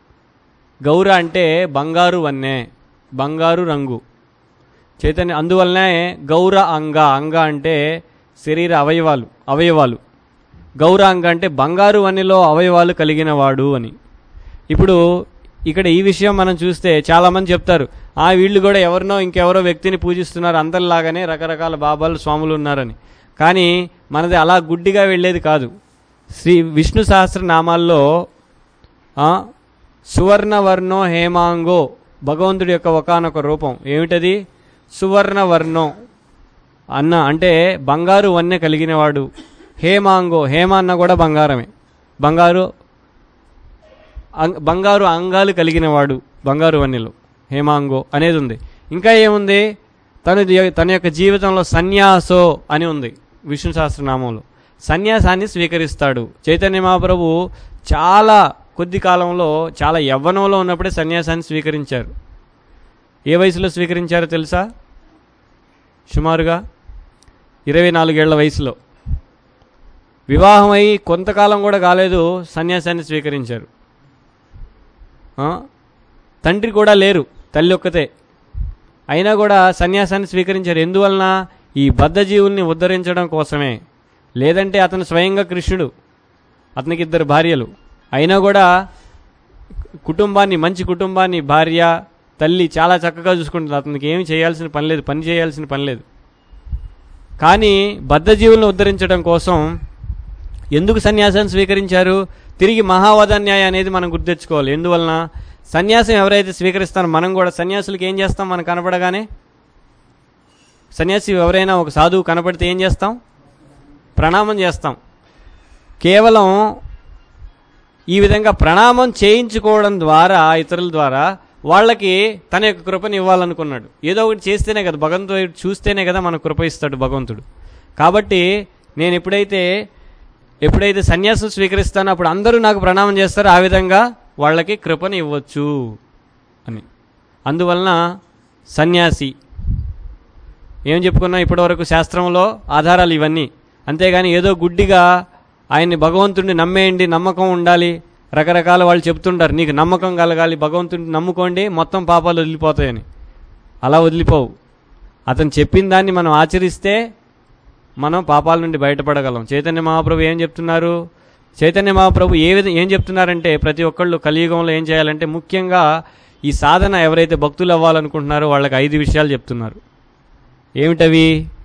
గౌర అంటే బంగారు వన్నె బంగారు రంగు చైతన్య అందువల్లనే గౌర అంగ అంగ అంటే శరీర అవయవాలు అవయవాలు గౌర అంగ అంటే బంగారు వన్నెలో అవయవాలు కలిగిన వాడు అని ఇప్పుడు ఇక్కడ ఈ విషయం మనం చూస్తే చాలామంది చెప్తారు ఆ వీళ్ళు కూడా ఎవరినో ఇంకెవరో వ్యక్తిని పూజిస్తున్నారు అందరిలాగానే రకరకాల బాబాలు స్వాములు ఉన్నారని కానీ మనది అలా గుడ్డిగా వెళ్ళేది కాదు శ్రీ విష్ణు సహస్రనామాల్లో ఆ, సువర్ణవర్ణో హేమాంగో భగవంతుడి యొక్క ఒకానొక రూపం ఏమిటది సువర్ణవర్ణం అన్న అంటే బంగారు వన్నె కలిగినవాడు హేమాంగో హేమ అన్న కూడా బంగారమే బంగారు అంగ- బంగారు అంగాలు కలిగినవాడు బంగారు వన్నెలు హేమాంగో అనేది ఉంది ఇంకా ఏముంది తను ది- తన యొక్క జీవితంలో సన్యాసో అని ఉంది విష్ణు సహస్రనామంలో సన్యాసాన్ని స్వీకరిస్తాడు చైతన్య మహాప్రభు చాలా కొద్ది కాలంలో చాలా యవ్వనంలో ఉన్నప్పుడే సన్యాసాన్ని స్వీకరించారు ఏ వయసులో స్వీకరించారో తెలుసా సుమారుగా ఇరవై నాలుగేళ్ల వయసులో వివాహమై కొంతకాలం కూడా కాలేదు సన్యాసాన్ని స్వీకరించారు ఆ? తండ్రి కూడా లేరు తల్లి ఒక్కతే అయినా కూడా సన్యాసాన్ని స్వీకరించారు ఎందువలన ఈ బద్ధజీవుల్ని ఉద్ధరించడం కోసమే లేదంటే అతను స్వయంగా కృష్ణుడు అతనికి ఇద్దరు భార్యలు అయినా కూడా కుటుంబాన్ని మంచి కుటుంబాన్ని భార్య తల్లి చాలా చక్కగా చూసుకుంటుంది అతనికి ఏమి చేయాల్సిన పని లేదు పని చేయాల్సిన పని లేదు కానీ బద్ధజీవులను ఉద్ధరించడం కోసం ఎందుకు సన్యాసాన్ని స్వీకరించారు తిరిగి మహావధాన్యాయ అనేది మనం గుర్తెచ్చుకోవాలి ఎందువలన సన్యాసం ఎవరైతే స్వీకరిస్తారో మనం కూడా సన్యాసులకి ఏం చేస్తాం మనం కనపడగానే సన్యాసి ఎవరైనా ఒక సాధువు కనపడితే ఏం చేస్తాం ప్రణామం చేస్తాం కేవలం ఈ విధంగా ప్రణామం చేయించుకోవడం ద్వారా ఇతరుల ద్వారా వాళ్ళకి తన యొక్క కృపని ఇవ్వాలనుకున్నాడు ఏదో ఒకటి చేస్తేనే కదా భగవంతుడు చూస్తేనే కదా మన కృప ఇస్తాడు భగవంతుడు కాబట్టి నేను ఎప్పుడైతే ఎప్పుడైతే సన్యాసం స్వీకరిస్తానో అప్పుడు అందరూ నాకు ప్రణామం చేస్తారో ఆ విధంగా వాళ్ళకి కృపని ఇవ్వచ్చు అని అందువలన సన్యాసి ఏం చెప్పుకున్నాం ఇప్పటివరకు శాస్త్రంలో ఆధారాలు ఇవన్నీ అంతేగాని ఏదో గుడ్డిగా ఆయన్ని భగవంతుడిని నమ్మేయండి నమ్మకం ఉండాలి రకరకాల వాళ్ళు చెప్తుంటారు నీకు నమ్మకం కలగాలి భగవంతుడిని నమ్ముకోండి మొత్తం పాపాలు వదిలిపోతాయని అలా వదిలిపోవు అతను చెప్పిన దాన్ని మనం ఆచరిస్తే మనం పాపాల నుండి బయటపడగలం చైతన్య మహాప్రభు ఏం చెప్తున్నారు చైతన్య మహాప్రభు ఏ విధంగా ఏం చెప్తున్నారంటే ప్రతి ఒక్కళ్ళు కలియుగంలో ఏం చేయాలంటే ముఖ్యంగా ఈ సాధన ఎవరైతే భక్తులు అవ్వాలనుకుంటున్నారో వాళ్ళకి ఐదు విషయాలు చెప్తున్నారు ఏమిటవి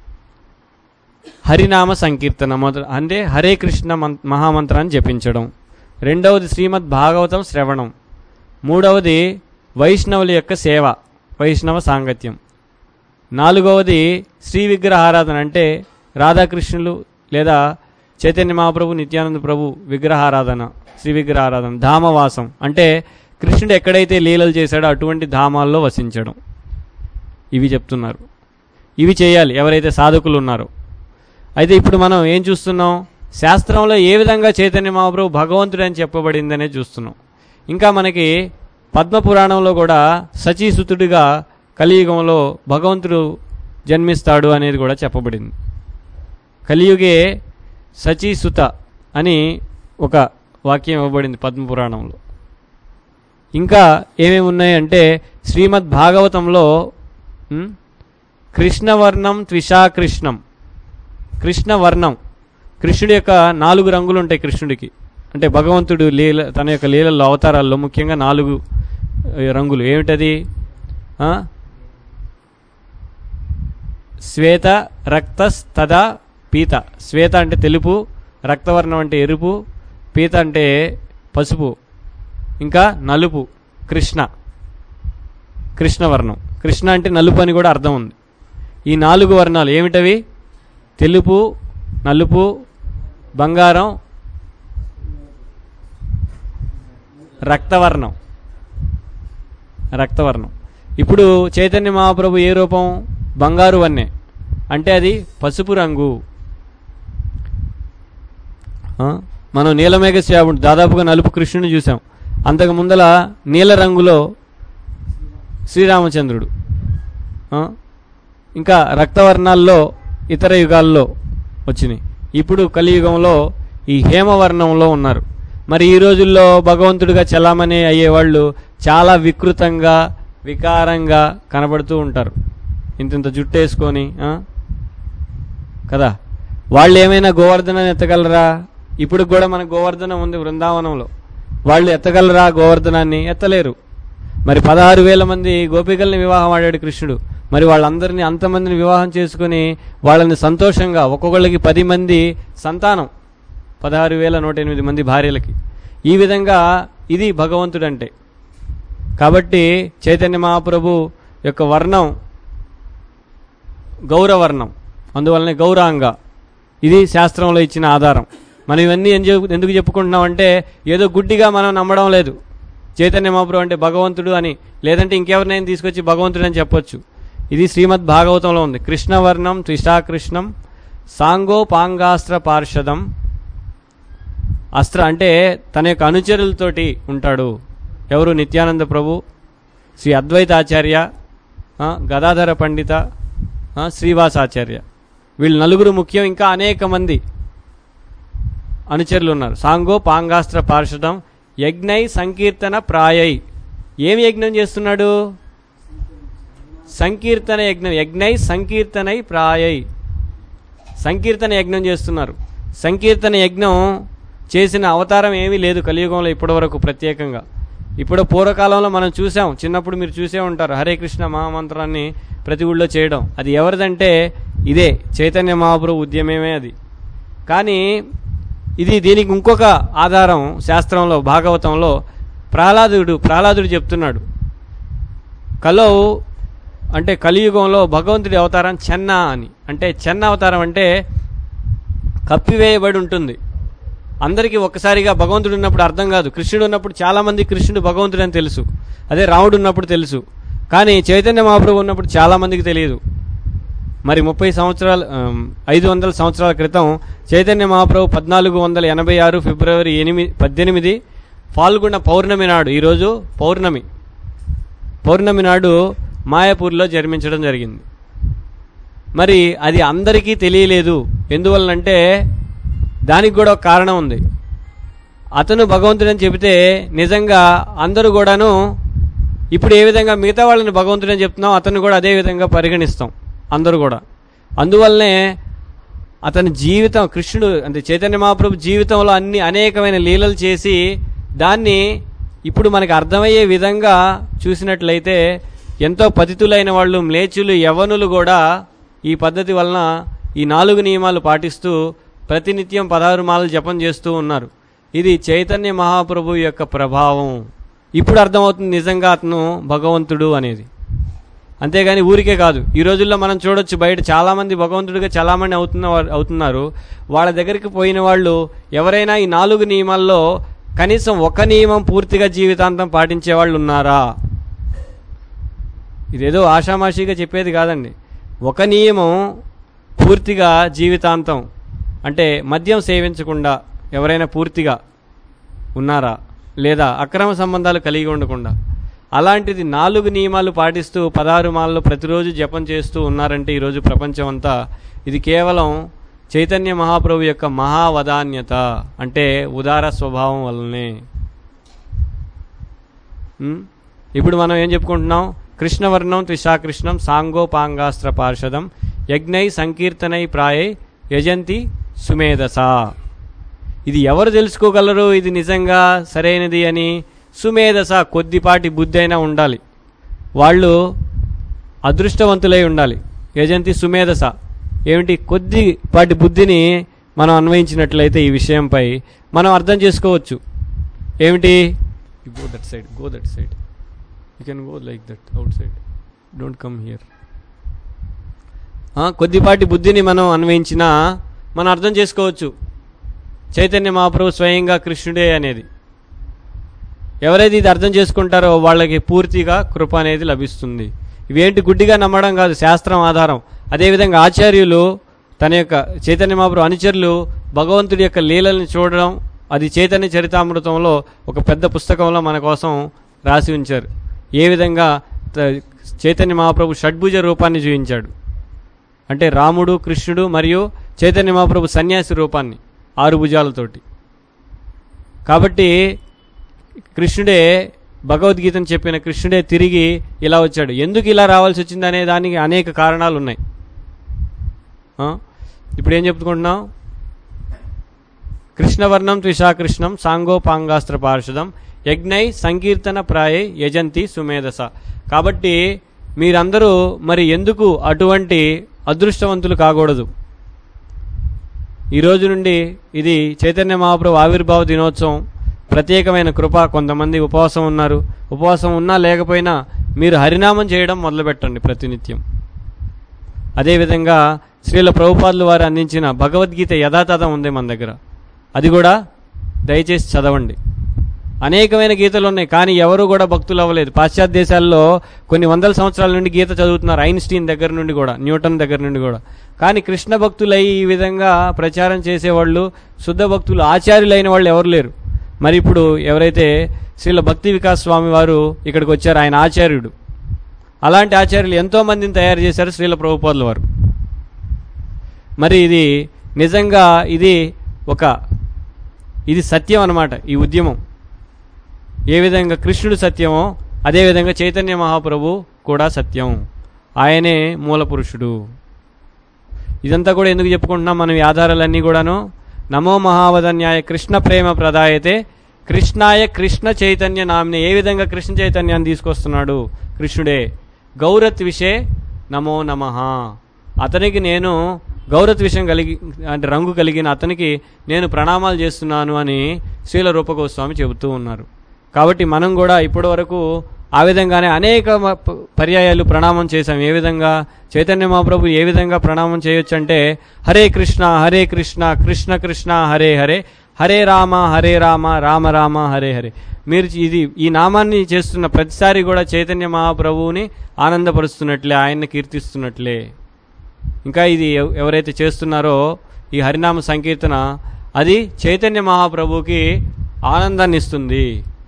హరినామ సంకీర్తన మొదలు అంటే హరే కృష్ణ మం మహామంత్రాన్ని జపించడం రెండవది శ్రీమద్ భాగవతం శ్రవణం మూడవది వైష్ణవుల యొక్క సేవ వైష్ణవ సాంగత్యం నాలుగవది శ్రీ విగ్రహారాధన అంటే రాధాకృష్ణులు లేదా చైతన్య మహాప్రభు నిత్యానంద ప్రభు విగ్రహారాధన శ్రీ విగ్రహారాధన ధామవాసం అంటే కృష్ణుడు ఎక్కడైతే లీలలు చేశాడో అటువంటి ధామాల్లో వసించడం ఇవి చెప్తున్నారు ఇవి చేయాలి ఎవరైతే సాధకులు ఉన్నారో అయితే ఇప్పుడు మనం ఏం చూస్తున్నాం శాస్త్రంలో ఏ విధంగా చైతన్య మహాప్రభు భగవంతుడు అని చెప్పబడిందనే చూస్తున్నాం ఇంకా మనకి పద్మపురాణంలో కూడా సచీసుతుడిగా కలియుగంలో భగవంతుడు జన్మిస్తాడు అనేది కూడా చెప్పబడింది కలియుగే సచీసుత అని ఒక వాక్యం ఇవ్వబడింది పద్మపురాణంలో ఇంకా ఏమేమి ఉన్నాయంటే శ్రీమద్ భాగవతంలో ఉమ్, కృష్ణవర్ణం త్విషాకృష్ణం కృష్ణవర్ణం కృష్ణుడి యొక్క నాలుగు రంగులు ఉంటాయి కృష్ణుడికి అంటే భగవంతుడు లీల తన యొక్క లీలల్లో అవతారాల్లో ముఖ్యంగా నాలుగు ఆ, రంగులు ఏమిటది ఆ? శ్వేత రక్తస్తద పీత శ్వేత అంటే తెలుపు రక్తవర్ణం అంటే ఎరుపు పీత అంటే పసుపు ఇంకా నలుపు కృష్ణ కృష్ణవర్ణం కృష్ణ అంటే నలుపు అని కూడా అర్థం ఉంది ఈ నాలుగు వర్ణాలు ఏమిటవి తెలుపు నలుపు బంగారం రక్తవర్ణం రక్తవర్ణం ఇప్పుడు చైతన్య మహాప్రభు ఏ రూపం బంగారు వన్నె అంటే అది పసుపు రంగు ఆ? మనం నీలమేఘ శ్రావుడు దాదాపుగా నలుపు కృష్ణుని చూసాం అంతకు ముందల నీల రంగులో శ్రీరామచంద్రుడు ఆ? ఇంకా రక్తవర్ణాల్లో ఇతర యుగాల్లో వచ్చినాయి ఇప్పుడు కలియుగంలో ఈ హేమవర్ణంలో ఉన్నారు మరి ఈ రోజుల్లో భగవంతుడిగా చలామణి అయ్యేవాళ్ళు చాలా వికృతంగా వికారంగా కనబడుతూ ఉంటారు ఇంతింత జుట్టు వేసుకొని ఆ? కదా వాళ్ళు ఏమైనా గోవర్ధనాన్ని ఎత్తగలరా ఇప్పుడు కూడా మన గోవర్ధనం ఉంది బృందావనంలో వాళ్ళు ఎత్తగలరా గోవర్ధనాన్ని ఎత్తలేరు మరి పదహారు వేల మంది గోపికల్ని వివాహం ఆడాడు కృష్ణుడు మరి వాళ్ళందరినీ అంతమందిని వివాహం చేసుకుని వాళ్ళని సంతోషంగా ఒక్కొక్కళ్ళకి పది మంది సంతానం పదహారు వేల నూట ఎనిమిది మంది భార్యలకి ఈ విధంగా ఇది భగవంతుడంటే కాబట్టి చైతన్య మహాప్రభు యొక్క వర్ణం గౌరవర్ణం అందువల్లనే గౌరాంగ ఇది శాస్త్రంలో ఇచ్చిన ఆధారం మనం ఇవన్నీ ఏం చెప్- ఎందుకు చెప్పుకుంటున్నామంటే ఏదో గుడ్డిగా మనం నమ్మడం లేదు చైతన్య మహాప్రభు అంటే భగవంతుడు అని లేదంటే ఇంకెవరినైనా తీసుకొచ్చి భగవంతుడు అని చెప్పొచ్చు ఇది శ్రీమద్ భాగవతంలో ఉంది కృష్ణవర్ణం త్రిషాకృష్ణం సాంగో పాంగాస్త్ర పార్షదం అస్త్ర అంటే తన యొక్క అనుచరులతోటి ఉంటాడు ఎవరు నిత్యానంద ప్రభు శ్రీ అద్వైతాచార్య ఆ, గదాధర పండిత ఆ, శ్రీవాసాచార్య వీళ్ళు నలుగురు ముఖ్యం ఇంకా అనేక మంది అనుచరులు ఉన్నారు సాంగో పాంగాస్త్ర పార్షదం యజ్ఞై సంకీర్తన ప్రాయై ఏం యజ్ఞం చేస్తున్నాడు సంకీర్తన యజ్ఞం యజ్ఞై సంకీర్తనై ప్రాయై సంకీర్తన యజ్ఞం చేస్తున్నారు సంకీర్తన యజ్ఞం చేసిన అవతారం ఏమీ లేదు కలియుగంలో ఇప్పటివరకు ప్రత్యేకంగా ఇప్పుడు పూర్వకాలంలో మనం చూసాం చిన్నప్పుడు మీరు చూసే ఉంటారు హరే కృష్ణ మహామంత్రాన్ని ప్రతి ఊళ్ళో చేయడం అది ఎవరిదంటే ఇదే చైతన్య మహాప్రభు ఉద్యమమే అది కానీ ఇది దీనికి ఇంకొక ఆధారం శాస్త్రంలో భాగవతంలో ప్రహ్లాదుడు ప్రహ్లాదుడు చెప్తున్నాడు కలో అంటే కలియుగంలో భగవంతుడి అవతారం చెన్న అని అంటే చెన్న అవతారం అంటే కప్పివేయబడి ఉంటుంది అందరికీ ఒక్కసారిగా భగవంతుడు ఉన్నప్పుడు అర్థం కాదు కృష్ణుడు ఉన్నప్పుడు చాలామంది కృష్ణుడు భగవంతుడు అని తెలుసు అదే రాముడు ఉన్నప్పుడు తెలుసు కానీ చైతన్య మహాప్రభు ఉన్నప్పుడు చాలామందికి తెలియదు మరి ముప్పై సంవత్సరాలు ఆమ్, ఐదు వందల సంవత్సరాల క్రితం చైతన్య మహాప్రభు పద్నాలుగు వందల ఎనభై ఆరు ఫిబ్రవరి ఎనిమిది పద్దెనిమిది పాల్గొన్న పౌర్ణమి నాడు ఈరోజు పౌర్ణమి పౌర్ణమి నాడు మాయాపూర్లో జన్మించడం జరిగింది మరి అది అందరికీ తెలియలేదు ఎందువలనంటే దానికి కూడా ఒక కారణం ఉంది అతను భగవంతుడని చెబితే నిజంగా అందరూ కూడాను ఇప్పుడు ఏ విధంగా మిగతా వాళ్ళని భగవంతుడని చెప్తున్నాం అతను కూడా అదే విధంగా పరిగణిస్తాం అందరూ కూడా అందువల్లనే అతని జీవితం కృష్ణుడు అంటే చైతన్య మహాప్రభు జీవితంలో అన్ని అనేకమైన లీలలు చేసి దాన్ని ఇప్పుడు మనకు అర్థమయ్యే విధంగా చూసినట్లయితే ఎంతో పతితులైన వాళ్ళు మ్లేచులు యవనులు కూడా ఈ పద్ధతి వలన ఈ నాలుగు నియమాలు పాటిస్తూ ప్రతినిత్యం పదహారు మాలలు జపం చేస్తూ ఉన్నారు ఇది చైతన్య మహాప్రభు యొక్క ప్రభావం ఇప్పుడు అర్థమవుతుంది నిజంగా అతను భగవంతుడు అనేది అంతేగాని ఊరికే కాదు ఈ రోజుల్లో మనం చూడొచ్చు బయట చాలామంది భగవంతుడిగా చాలామంది అవుతున్న వారు- అవుతున్నారు వాళ్ళ దగ్గరికి పోయిన వాళ్ళు ఎవరైనా ఈ నాలుగు నియమాల్లో కనీసం ఒక నియమం పూర్తిగా జీవితాంతం పాటించే వాళ్ళు ఉన్నారా ఇదేదో ఆషామాషిగా చెప్పేది కాదండి ఒక నియమం పూర్తిగా జీవితాంతం అంటే మద్యం సేవించకుండా ఎవరైనా పూర్తిగా ఉన్నారా లేదా అక్రమ సంబంధాలు కలిగి ఉండకుండా అలాంటిది నాలుగు నియమాలు పాటిస్తూ పదహారు మాలలో ప్రతిరోజు జపం చేస్తూ ఉన్నారంటే ఈరోజు ప్రపంచం అంతా ఇది కేవలం చైతన్య మహాప్రభు యొక్క మహావదాన్యత అంటే ఉదార స్వభావం వల్లనే ఉం? ఇప్పుడు మనం ఏం చెప్పుకుంటున్నాం కృష్ణవర్ణం త్రిషాకృష్ణం సాంగోపాంగాస్త్ర పార్షదం యజ్ఞై సంకీర్తనై ప్రాయై యజంతి సుమేధస ఇది ఎవరు తెలుసుకోగలరు ఇది నిజంగా సరైనది అని సుమేధస కొద్దిపాటి బుద్ధి అయినా ఉండాలి వాళ్ళు అదృష్టవంతులై ఉండాలి యజంతి సుమేధస ఏమిటి కొద్దిపాటి బుద్ధిని మనం అన్వయించినట్లయితే ఈ విషయంపై మనం అర్థం చేసుకోవచ్చు ఏమిటి go that side go that side you can go like that outside don't come here కొద్దిపాటి బుద్ధిని మనం అన్వయించినా మనం అర్థం చేసుకోవచ్చు చైతన్య మహాప్రభు స్వయంగా కృష్ణుడే అనేది ఎవరైతే ఇది అర్థం చేసుకుంటారో వాళ్ళకి పూర్తిగా కృప అనేది లభిస్తుంది ఇవేంటి గుడ్డిగా నమ్మడం కాదు శాస్త్రం ఆధారం అదేవిధంగా ఆచార్యులు తన యొక్క చైతన్య మహాప్రభు అనుచరులు భగవంతుడి యొక్క లీలల్ని చూడడం అది చైతన్య చరితామృతంలో ఒక పెద్ద పుస్తకంలో మన కోసం రాసి ఉంచారు ఏ విధంగా త- చైతన్య మహాప్రభు షడ్భుజ రూపాన్ని చూపించాడు అంటే రాముడు కృష్ణుడు మరియు చైతన్య మహాప్రభు సన్యాసి రూపాన్ని ఆరు భుజాలతోటి కాబట్టి కృష్ణుడే భగవద్గీతను చెప్పిన కృష్ణుడే తిరిగి ఇలా వచ్చాడు ఎందుకు ఇలా రావాల్సి వచ్చింది అనే దానికి అనేక కారణాలు ఉన్నాయి ఆ? ఇప్పుడు ఏం చెప్పుకుంటున్నాం కృష్ణవర్ణం త్రిషాకృష్ణం సాంగోపాంగాస్త్ర పార్షదం యజ్ఞై సంకీర్తన ప్రాయై యజంతి సుమేధస కాబట్టి మీరందరూ మరి ఎందుకు అటువంటి అదృష్టవంతులు కాకూడదు ఈ రోజు నుండి ఇది చైతన్య మహాప్రభు ఆవిర్భావ దినోత్సవం ప్రత్యేకమైన కృప కొంతమంది ఉపవాసం ఉన్నారు ఉపవాసం ఉన్నా లేకపోయినా మీరు హరినామం చేయడం మొదలుపెట్టండి ప్రతినిత్యం అదేవిధంగా శ్రీల ప్రభుపాదులు వారు అందించిన భగవద్గీత యథాతథం ఉంది మన దగ్గర అది కూడా దయచేసి చదవండి అనేకమైన గీతలు ఉన్నాయి కానీ ఎవరు కూడా భక్తులు అవ్వలేదు పాశ్చాత్య దేశాల్లో కొన్ని వందల సంవత్సరాల నుండి గీత చదువుతున్నారు ఐన్స్టీన్ దగ్గర నుండి కూడా న్యూటన్ దగ్గర నుండి కూడా కానీ కృష్ణ భక్తులై ఈ విధంగా ప్రచారం చేసేవాళ్ళు శుద్ధ భక్తులు ఆచార్యులైన వాళ్ళు ఎవరు లేరు మరి ఇప్పుడు ఎవరైతే శ్రీల భక్తి వికాస్ స్వామి వారు ఇక్కడికి వచ్చారు ఆయన ఆచార్యుడు అలాంటి ఆచార్యులు ఎంతో మందిని తయారు చేశారు శ్రీల ప్రభుపాదుల వారు మరి ఇది నిజంగా ఇది ఒక ఇది సత్యం అన్నమాట ఈ ఉద్యమం ఏ విధంగా కృష్ణుడు సత్యమో అదేవిధంగా చైతన్య మహాప్రభు కూడా సత్యం ఆయనే మూల పురుషుడు ఇదంతా కూడా ఎందుకు చెప్పుకుంటున్నాం మనం ఈ ఆధారాలన్నీ కూడాను నమో మహావదన్యాయ కృష్ణ ప్రేమ ప్రదాయతే కృష్ణాయ కృష్ణ చైతన్య నామిని ఏ విధంగా కృష్ణ చైతన్యాన్ని తీసుకొస్తున్నాడు కృష్ణుడే గౌరత్ విషే నమో నమః అతనికి నేను గౌరత్ విషయం కలిగి అంటే రంగు కలిగిన అతనికి నేను ప్రణామాలు చేస్తున్నాను అని శ్రీల రూపగోస్వామి చెబుతూ ఉన్నారు కాబట్టి మనం కూడా ఇప్పటి వరకు ఆ విధంగానే అనేక మ- ప- పర్యాయాలు ప్రణామం చేశాం ఏ విధంగా చైతన్య మహాప్రభు ఏ విధంగా ప్రణామం చేయొచ్చు అంటే హరే కృష్ణ హరే కృష్ణ కృష్ణ కృష్ణ హరే హరే హరే రామ హరే రామ రామ రామ హరే హరే మీరు ఇది ఈ నామాన్ని చేస్తున్న ప్రతిసారి కూడా చైతన్య మహాప్రభువుని ఆనందపరుస్తున్నట్లే ఆయన్ని కీర్తిస్తున్నట్లే ఇంకా ఇది ఎవ- ఎవరైతే చేస్తున్నారో ఈ హరినామ సంకీర్తన అది చైతన్య మహాప్రభుకి ఆనందాన్ని ఇస్తుంది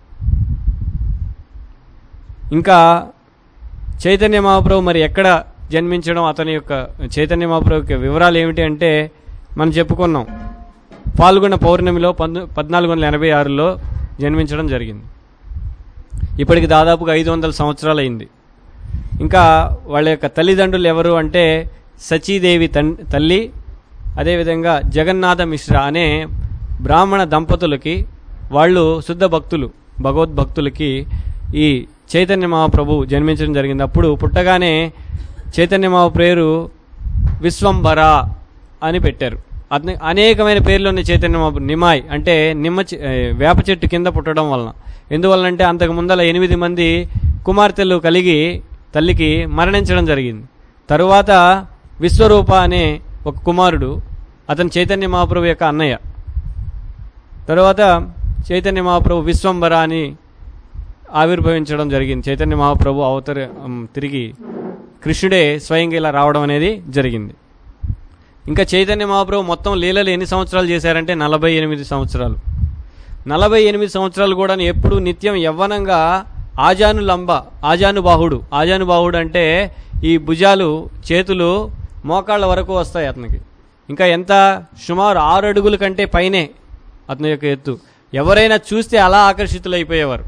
ఇంకా చైతన్య మహాప్రభు మరి ఎక్కడ జన్మించడం అతని యొక్క చైతన్య మహాప్రభు యొక్క వివరాలు ఏమిటి అంటే మనం చెప్పుకున్నాం పాల్గొన్న పౌర్ణమిలో పంద పద్నాలుగు వందల ఎనభై ఆరులో జన్మించడం జరిగింది ఇప్పటికి దాదాపుగా ఐదు వందల సంవత్సరాలు అయింది ఇంకా వాళ్ళ యొక్క తల్లిదండ్రులు ఎవరు అంటే సచీదేవి తన్ తల్లి అదేవిధంగా జగన్నాథ మిశ్రా అనే బ్రాహ్మణ దంపతులకి వాళ్ళు శుద్ధ భక్తులు భగవద్భక్తులకి ఈ చైతన్య మహాప్రభు జన్మించడం జరిగింది అప్పుడు పుట్టగానే చైతన్య మహాప్రేరు విశ్వంబర అని పెట్టారు అతని అనేకమైన పేర్లు ఉన్నాయి చైతన్య మహాప్రభు నిమాయ్ అంటే నిమ్మ చె- ఏ, వేప చెట్టు కింద పుట్టడం వలన ఎందువల్లంటే అంతకు ముందల ఎనిమిది మంది కుమార్తెలు కలిగి తల్లికి మరణించడం జరిగింది తరువాత విశ్వరూప అనే ఒక కుమారుడు అతను చైతన్య మహాప్రభు యొక్క అన్నయ్య తరువాత చైతన్య మహాప్రభు విశ్వంబర అని ఆవిర్భవించడం జరిగింది చైతన్య మహాప్రభు అవతర ఉమ్, తిరిగి కృష్ణుడే స్వయంగా ఇలా రావడం అనేది జరిగింది ఇంకా చైతన్య మహాప్రభు మొత్తం లీలలు ఎన్ని సంవత్సరాలు చేశారంటే నలభై ఎనిమిది సంవత్సరాలు నలభై ఎనిమిది సంవత్సరాలు కూడా ఎప్పుడు నిత్యం యవ్వనంగా ఆజాను లంబ ఆజాను బాహుడు ఆజాను బాహుడు అంటే ఈ భుజాలు చేతులు మోకాళ్ళ వరకు వస్తాయి అతనికి ఇంకా ఎంత సుమారు ఆరు అడుగుల కంటే పైనే అతని యొక్క ఎత్తు ఎవరైనా చూస్తే అలా ఆకర్షితులైపోయేవారు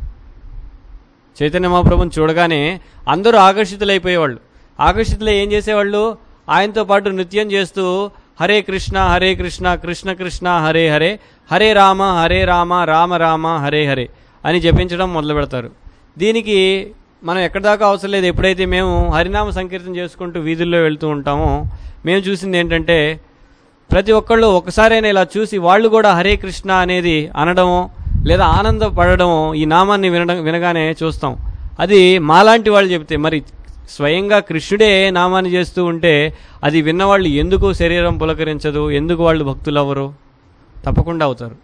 చైతన్య మహాప్రభుని చూడగానే అందరూ ఆకర్షితులైపోయేవాళ్ళు ఆకర్షితులై ఏం చేసేవాళ్ళు ఆయనతో పాటు నృత్యం చేస్తూ హరే కృష్ణ హరే కృష్ణ కృష్ణ కృష్ణ హరే హరే హరే రామ హరే రామ రామ రామ హరే హరే అని జపించడం మొదలు పెడతారు దీనికి మనం ఎక్కడి దాకా అవసరం లేదు ఎప్పుడైతే మేము హరినామ సంకీర్తన చేసుకుంటూ వీధుల్లో వెళ్తూ ఉంటామో మేము చూసింది ఏంటంటే ప్రతి ఒక్కళ్ళు ఒకసారైనా ఇలా చూసి వాళ్ళు కూడా హరే కృష్ణ అనేది అనడమో లేదా ఆనందపడడమో ఈ నామాన్ని వినడం వినగానే చూస్తాం అది మాలాంటి వాళ్ళు చెప్తే మరి స్వయంగా కృష్ణుడే నామాన్ని చేస్తూ ఉంటే అది విన్నవాళ్ళు ఎందుకు శరీరం పులకరించదు ఎందుకు వాళ్ళు భక్తులు అవ్వరు తప్పకుండా అవుతారు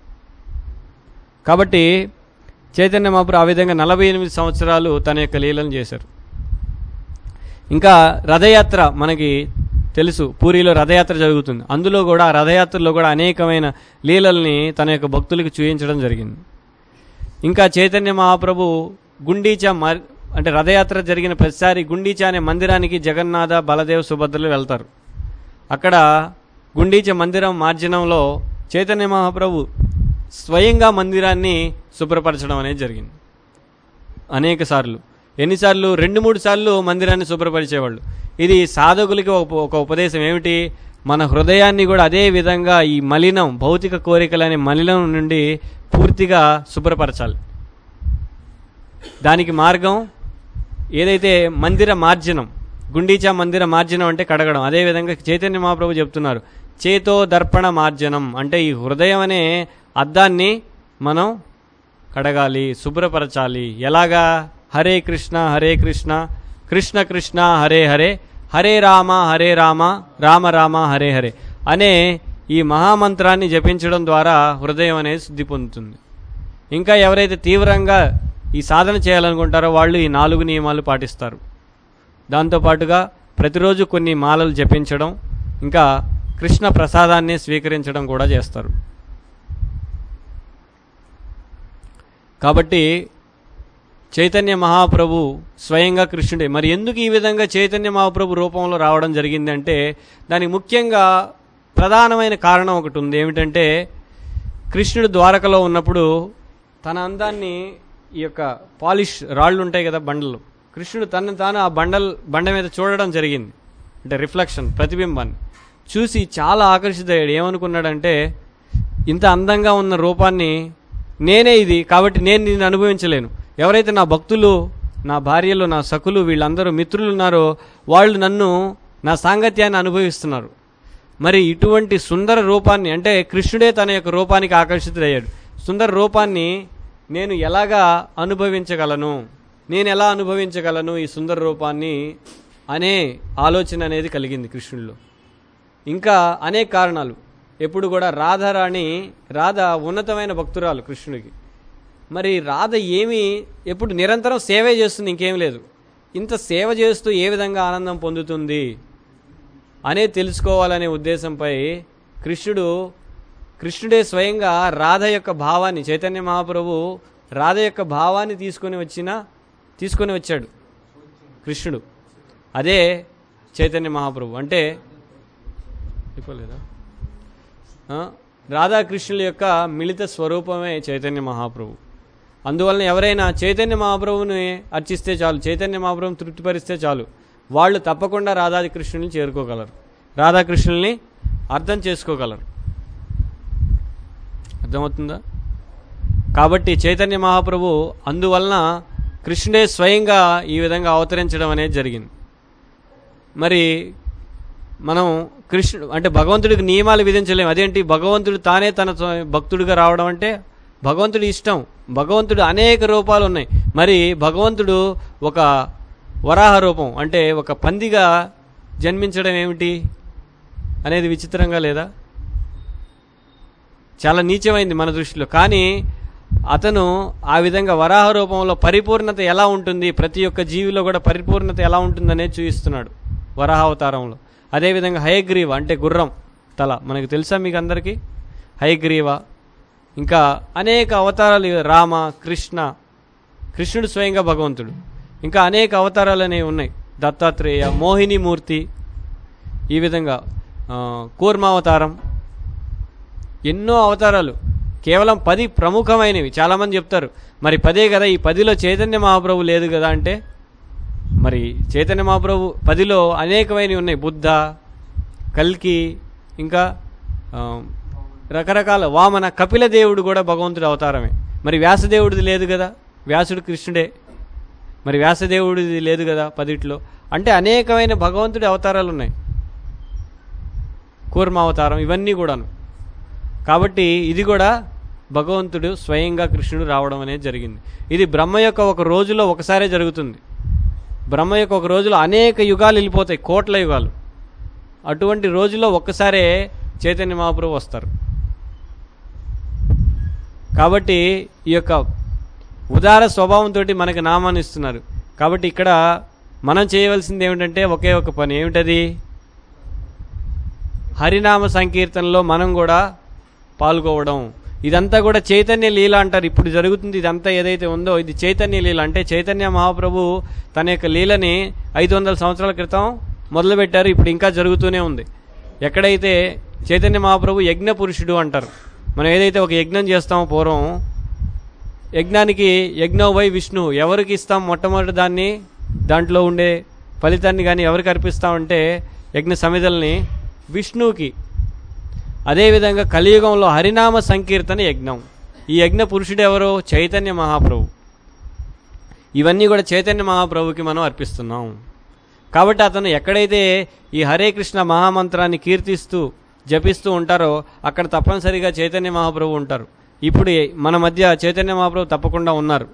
కాబట్టి చైతన్య మహాప్రభు ఆ విధంగా నలభై ఎనిమిది సంవత్సరాలు తన యొక్క లీలను చేశారు ఇంకా రథయాత్ర మనకి తెలుసు పూరిలో రథయాత్ర జరుగుతుంది అందులో కూడా ఆ రథయాత్రలో కూడా అనేకమైన లీలల్ని తన యొక్క భక్తులకు చూపించడం జరిగింది ఇంకా చైతన్య మహాప్రభు గుండీచా మర్ అంటే రథయాత్ర జరిగిన ప్రతిసారి గుండీచా అనే మందిరానికి జగన్నాథ బలదేవ్ సుభద్రలు వెళ్తారు అక్కడ గుండీచ మందిరం మార్జనంలో చైతన్య మహాప్రభు స్వయంగా మందిరాన్ని శుభ్రపరచడం అనేది జరిగింది అనేక సార్లు ఎన్నిసార్లు రెండు మూడు సార్లు మందిరాన్ని శుభ్రపరిచేవాళ్ళు ఇది సాధకులకి ఒక ఒక ఉపదేశం ఏమిటి మన హృదయాన్ని కూడా అదే విధంగా ఈ మలినం భౌతిక కోరికలనే మలినం నుండి పూర్తిగా శుభ్రపరచాలి దానికి మార్గం ఏదైతే మందిర మార్జనం గుండీచా మందిర మార్జనం అంటే కడగడం అదేవిధంగా చైతన్య మహాప్రభు చెప్తున్నారు చేతో దర్పణ మార్జనం అంటే ఈ హృదయం అనే అద్దాన్ని మనం కడగాలి శుభ్రపరచాలి ఎలాగా హరే కృష్ణ హరే కృష్ణ కృష్ణ కృష్ణ హరే హరే హరే రామ హరే రామ రామ రామ హరే హరే అనే ఈ మహామంత్రాన్ని జపించడం ద్వారా హృదయం అనేది శుద్ధి పొందుతుంది ఇంకా ఎవరైతే తీవ్రంగా ఈ సాధన చేయాలనుకుంటారో వాళ్ళు ఈ నాలుగు నియమాలు పాటిస్తారు దాంతోపాటుగా ప్రతిరోజు కొన్ని మాలలు జపించడం ఇంకా కృష్ణ ప్రసాదాన్ని స్వీకరించడం కూడా చేస్తారు కాబట్టి చైతన్య మహాప్రభు స్వయంగా కృష్ణుడే మరి ఎందుకు ఈ విధంగా చైతన్య మహాప్రభు రూపంలో రావడం జరిగిందంటే దానికి ముఖ్యంగా ప్రధానమైన కారణం ఒకటి ఉంది ఏమిటంటే కృష్ణుడు ద్వారకలో ఉన్నప్పుడు తన అందాన్ని ఈ యొక్క పాలిష్ రాళ్ళు ఉంటాయి కదా బండలు కృష్ణుడు తనను తాను ఆ బండల్ బండ మీద చూడడం జరిగింది అంటే రిఫ్లెక్షన్ ప్రతిబింబాన్ని చూసి చాలా ఆకర్షితయ్యాడు ఏమనుకున్నాడంటే ఇంత అందంగా ఉన్న రూపాన్ని నేనే ఇది కాబట్టి నేను దీన్ని అనుభవించలేను ఎవరైతే నా భక్తులు నా భార్యలు నా సకులు వీళ్ళందరూ మిత్రులు ఉన్నారో వాళ్ళు నన్ను నా సాంగత్యాన్ని అనుభవిస్తున్నారు మరి ఇటువంటి సుందర రూపాన్ని అంటే కృష్ణుడే తన యొక్క రూపానికి ఆకర్షితుడయ్యాడు సుందర రూపాన్ని నేను ఎలాగా అనుభవించగలను నేను ఎలా అనుభవించగలను ఈ సుందర రూపాన్ని అనే ఆలోచన అనేది కలిగింది కృష్ణుడిలో ఇంకా అనేక కారణాలు ఎప్పుడు కూడా రాధారాణి రాధ ఉన్నతమైన భక్తురాలు కృష్ణుడికి మరి రాధ ఏమి ఎప్పుడు నిరంతరం సేవే చేస్తుంది ఇంకేం లేదు ఇంత సేవ చేస్తూ ఏ విధంగా ఆనందం పొందుతుంది అనే తెలుసుకోవాలనే ఉద్దేశంపై కృష్ణుడు కృష్ణుడే స్వయంగా రాధ యొక్క భావాన్ని చైతన్య మహాప్రభు రాధ యొక్క భావాన్ని తీసుకొని వచ్చిన తీసుకొని వచ్చాడు కృష్ణుడు అదే చైతన్య మహాప్రభు అంటే అయిపోలేదా ఆ, రాధాకృష్ణుల యొక్క మిళిత స్వరూపమే చైతన్య మహాప్రభు అందువలన ఎవరైనా చైతన్య మహాప్రభుని అర్చిస్తే చాలు చైతన్య మహాప్రభుని తృప్తిపరిస్తే చాలు వాళ్ళు తప్పకుండా రాధాకృష్ణుల్ని చేరుకోగలరు రాధాకృష్ణుల్ని అర్థం చేసుకోగలరు అర్థమవుతుందా కాబట్టి చైతన్య మహాప్రభు అందువలన కృష్ణుడే స్వయంగా ఈ విధంగా అవతరించడం అనేది జరిగింది మరి మనం కృష్ణుడు అంటే భగవంతుడికి నియమాలు విధించలేము అదేంటి భగవంతుడు తానే తన స్వ- భక్తుడిగా రావడం అంటే భగవంతుడి ఇష్టం భగవంతుడు అనేక రూపాలు ఉన్నాయి మరి భగవంతుడు ఒక వరాహ రూపం అంటే ఒక పందిగా జన్మించడం ఏమిటి అనేది విచిత్రంగా లేదా చాలా నీచమైంది మన దృష్టిలో కానీ అతను ఆ విధంగా వరాహ రూపంలో పరిపూర్ణత ఎలా ఉంటుంది ప్రతి ఒక్క జీవిలో కూడా పరిపూర్ణత ఎలా ఉంటుందనేది చూపిస్తున్నాడు వరాహ అవతారంలో అదేవిధంగా హయగ్రీవ అంటే గుర్రం తల మనకు తెలుసా మీకు అందరికీ హయగ్రీవ ఇంకా అనేక అవతారాలు రామ కృష్ణ కృష్ణుడు స్వయంగా భగవంతుడు ఇంకా అనేక అవతారాలు అనేవి ఉన్నాయి దత్తాత్రేయ మోహిని మూర్తి ఈ విధంగా ఆ, కూర్మావతారం ఎన్నో అవతారాలు కేవలం పది ప్రముఖమైనవి చాలామంది చెప్తారు మరి పదే కదా ఈ పదిలో చైతన్య మహాప్రభు లేదు కదా అంటే మరి చైతన్య మహాప్రభు పదిలో అనేకమైనవి ఉన్నాయి బుద్ధ కల్కి ఇంకా ఆ, రకరకాల వామన కపిల దేవుడు కూడా భగవంతుడి అవతారమే మరి వ్యాసదేవుడిది లేదు కదా వ్యాసుడు కృష్ణుడే మరి వ్యాసదేవుడిది లేదు కదా పదిట్లో అంటే అనేకమైన భగవంతుడి అవతారాలు ఉన్నాయి కూర్మ అవతారం ఇవన్నీ కూడాను కాబట్టి ఇది కూడా భగవంతుడు స్వయంగా కృష్ణుడు రావడం అనేది జరిగింది ఇది బ్రహ్మ యొక్క ఒక రోజులో ఒకసారే జరుగుతుంది బ్రహ్మ యొక్క ఒక రోజులో అనేక యుగాలు వెళ్ళిపోతాయి కోట్ల యుగాలు అటువంటి రోజులో ఒక్కసారే చైతన్య మహాప్రభు వస్తారు కాబట్టి ఈ యొక్క ఉదార స్వభావంతో మనకు నామాన్ని ఇస్తున్నారు కాబట్టి ఇక్కడ మనం చేయవలసింది ఏమిటంటే ఒకే ఒక పని ఏమిటది హరినామ సంకీర్తనలో మనం కూడా పాల్గొవడం ఇదంతా కూడా చైతన్య లీల అంటారు ఇప్పుడు జరుగుతుంది ఇదంతా ఏదైతే ఉందో ఇది చైతన్య లీల అంటే చైతన్య మహాప్రభు తన యొక్క లీలని ఐదు వందల సంవత్సరాల క్రితం మొదలుపెట్టారు ఇప్పుడు ఇంకా జరుగుతూనే ఉంది ఎక్కడైతే చైతన్య మహాప్రభు యజ్ఞ పురుషుడు అంటారు మనం ఏదైతే ఒక యజ్ఞం చేస్తామో పూర్వం యజ్ఞానికి యజ్ఞో వై విష్ణు ఎవరికి ఇస్తాం మొట్టమొదటి దాన్ని దాంట్లో ఉండే ఫలితాన్ని కానీ ఎవరికి అర్పిస్తామంటే యజ్ఞ సమిధల్ని విష్ణువుకి అదేవిధంగా కలియుగంలో హరినామ సంకీర్తన యజ్ఞం ఈ యజ్ఞ పురుషుడు ఎవరు చైతన్య మహాప్రభు ఇవన్నీ కూడా చైతన్య మహాప్రభుకి మనం అర్పిస్తున్నాం కాబట్టి అతను ఎక్కడైతే ఈ హరే కృష్ణ మహామంత్రాన్ని కీర్తిస్తూ జపిస్తూ ఉంటారో అక్కడ తప్పనిసరిగా చైతన్య మహాప్రభు ఉంటారు ఇప్పుడు మన మధ్య చైతన్య మహాప్రభు తప్పకుండా ఉన్నారు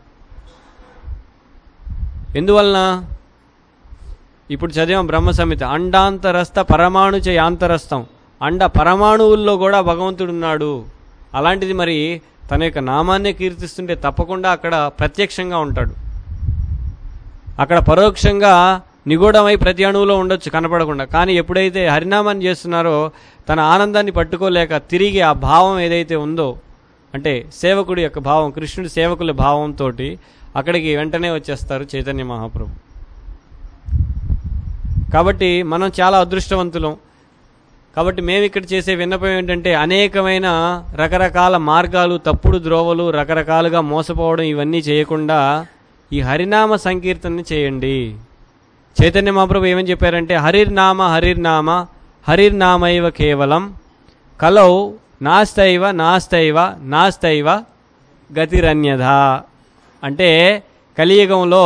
ఎందువలన ఇప్పుడు చదివాం బ్రహ్మ సంహిత అండాంతరస్థ పరమాణు యాంతరస్థం అండ పరమాణువుల్లో కూడా భగవంతుడు ఉన్నాడు అలాంటిది మరి తన యొక్క నామాన్నే కీర్తిస్తుంటే తప్పకుండా అక్కడ ప్రత్యక్షంగా ఉంటాడు అక్కడ పరోక్షంగా నిగూఢమై ప్రతి అణువులో ఉండొచ్చు కనపడకుండా కానీ ఎప్పుడైతే హరినామాన్ని చేస్తున్నారో తన ఆనందాన్ని పట్టుకోలేక తిరిగి ఆ భావం ఏదైతే ఉందో అంటే సేవకుడి యొక్క భావం కృష్ణుడి సేవకుల భావంతో అక్కడికి వెంటనే వచ్చేస్తారు చైతన్య మహాప్రభు కాబట్టి మనం చాలా అదృష్టవంతులం కాబట్టి మేము ఇక్కడ చేసే విన్నపం ఏంటంటే అనేకమైన రకరకాల మార్గాలు తప్పుడు ద్రోవలు రకరకాలుగా మోసపోవడం ఇవన్నీ చేయకుండా ఈ హరినామ సంకీర్తనని చేయండి చైతన్య మహాప్రభు ఏమని చెప్పారంటే హరిర్నామ హరిర్నామ హరిర్నామైవ కేవలం కలౌ నాస్తైవ నాస్తైవ నాస్తైవ గతిరన్యధ అంటే కలియుగంలో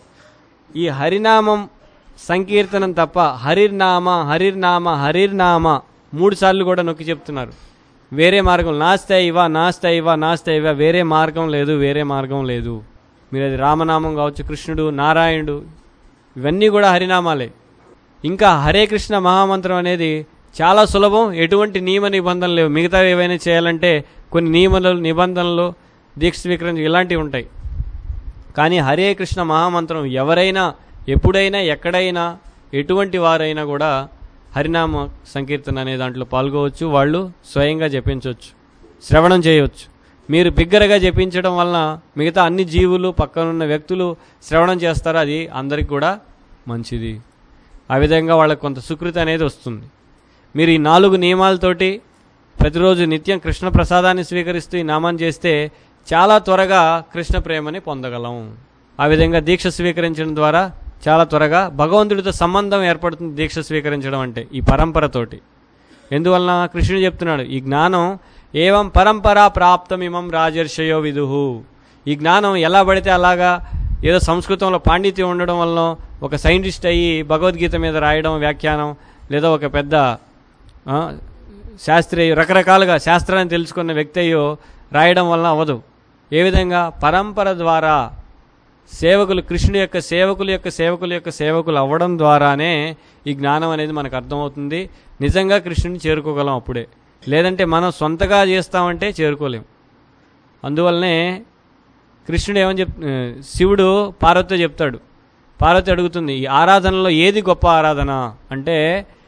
ఈ హరినామం సంకీర్తనం తప్ప హరిర్నామ హరిర్నామ హరిర్నామ మూడు సార్లు కూడా నొక్కి చెప్తున్నారు వేరే మార్గం నాస్తైవ నాస్తైవ నాస్తైవ వేరే మార్గం లేదు వేరే మార్గం లేదు మీరు అది రామనామం కావచ్చు కృష్ణుడు నారాయణుడు ఇవన్నీ కూడా హరినామాలే ఇంకా హరే కృష్ణ మహామంత్రం అనేది చాలా సులభం ఎటువంటి నియమ నిబంధనలు లేవు మిగతా ఏవైనా చేయాలంటే కొన్ని నియమాలు నిబంధనలు దీక్ష స్వీకరించి ఇలాంటివి ఉంటాయి కానీ హరే కృష్ణ మహామంత్రం ఎవరైనా ఎప్పుడైనా ఎక్కడైనా ఎటువంటి వారైనా కూడా హరినామ సంకీర్తన అనే దాంట్లో పాల్గొవచ్చు వాళ్ళు స్వయంగా జపించవచ్చు శ్రవణం చేయవచ్చు మీరు బిగ్గరగా జపించడం వలన మిగతా అన్ని జీవులు పక్కనున్న వ్యక్తులు శ్రవణం చేస్తారు అది అందరికి కూడా మంచిది ఆ విధంగా వాళ్ళకి కొంత సుకృతి అనేది వస్తుంది మీరు ఈ నాలుగు నియమాలతోటి ప్రతిరోజు నిత్యం కృష్ణ ప్రసాదాన్ని స్వీకరిస్తూ ఈ నామాన్ని చేస్తే చాలా త్వరగా కృష్ణ ప్రేమని పొందగలం ఆ విధంగా దీక్ష స్వీకరించడం ద్వారా చాలా త్వరగా భగవంతుడితో సంబంధం ఏర్పడుతుంది దీక్ష స్వీకరించడం అంటే ఈ పరంపరతోటి ఎందువలన కృష్ణుడు చెప్తున్నాడు ఈ జ్ఞానం ఏవం పరంపరా ప్రాప్తమిమం రాజర్షయో విదుహు ఈ జ్ఞానం ఎలా పడితే అలాగా ఏదో సంస్కృతంలో పాండిత్యం ఉండడం వలన ఒక సైంటిస్ట్ అయ్యి భగవద్గీత మీద రాయడం వ్యాఖ్యానం లేదా ఒక పెద్ద ఆ, శాస్త్రీయ రకరకాలుగా శాస్త్రాన్ని తెలుసుకున్న వ్యక్తి అయ్యో రాయడం వలన అవ్వదు ఏ విధంగా పరంపర ద్వారా సేవకులు కృష్ణుడి యొక్క సేవకుల యొక్క సేవకుల యొక్క సేవకులు అవ్వడం ద్వారానే ఈ జ్ఞానం అనేది మనకు అర్థమవుతుంది నిజంగా కృష్ణుని చేరుకోగలం అప్పుడే లేదంటే మనం సొంతగా చేస్తామంటే చేరుకోలేం అందువల్లనే కృష్ణుడు ఏమని చెప్ ఆ, శివుడు పార్వతితో చెప్తాడు పార్వతి అడుగుతుంది ఈ ఆరాధనలో ఏది గొప్ప ఆరాధన అంటే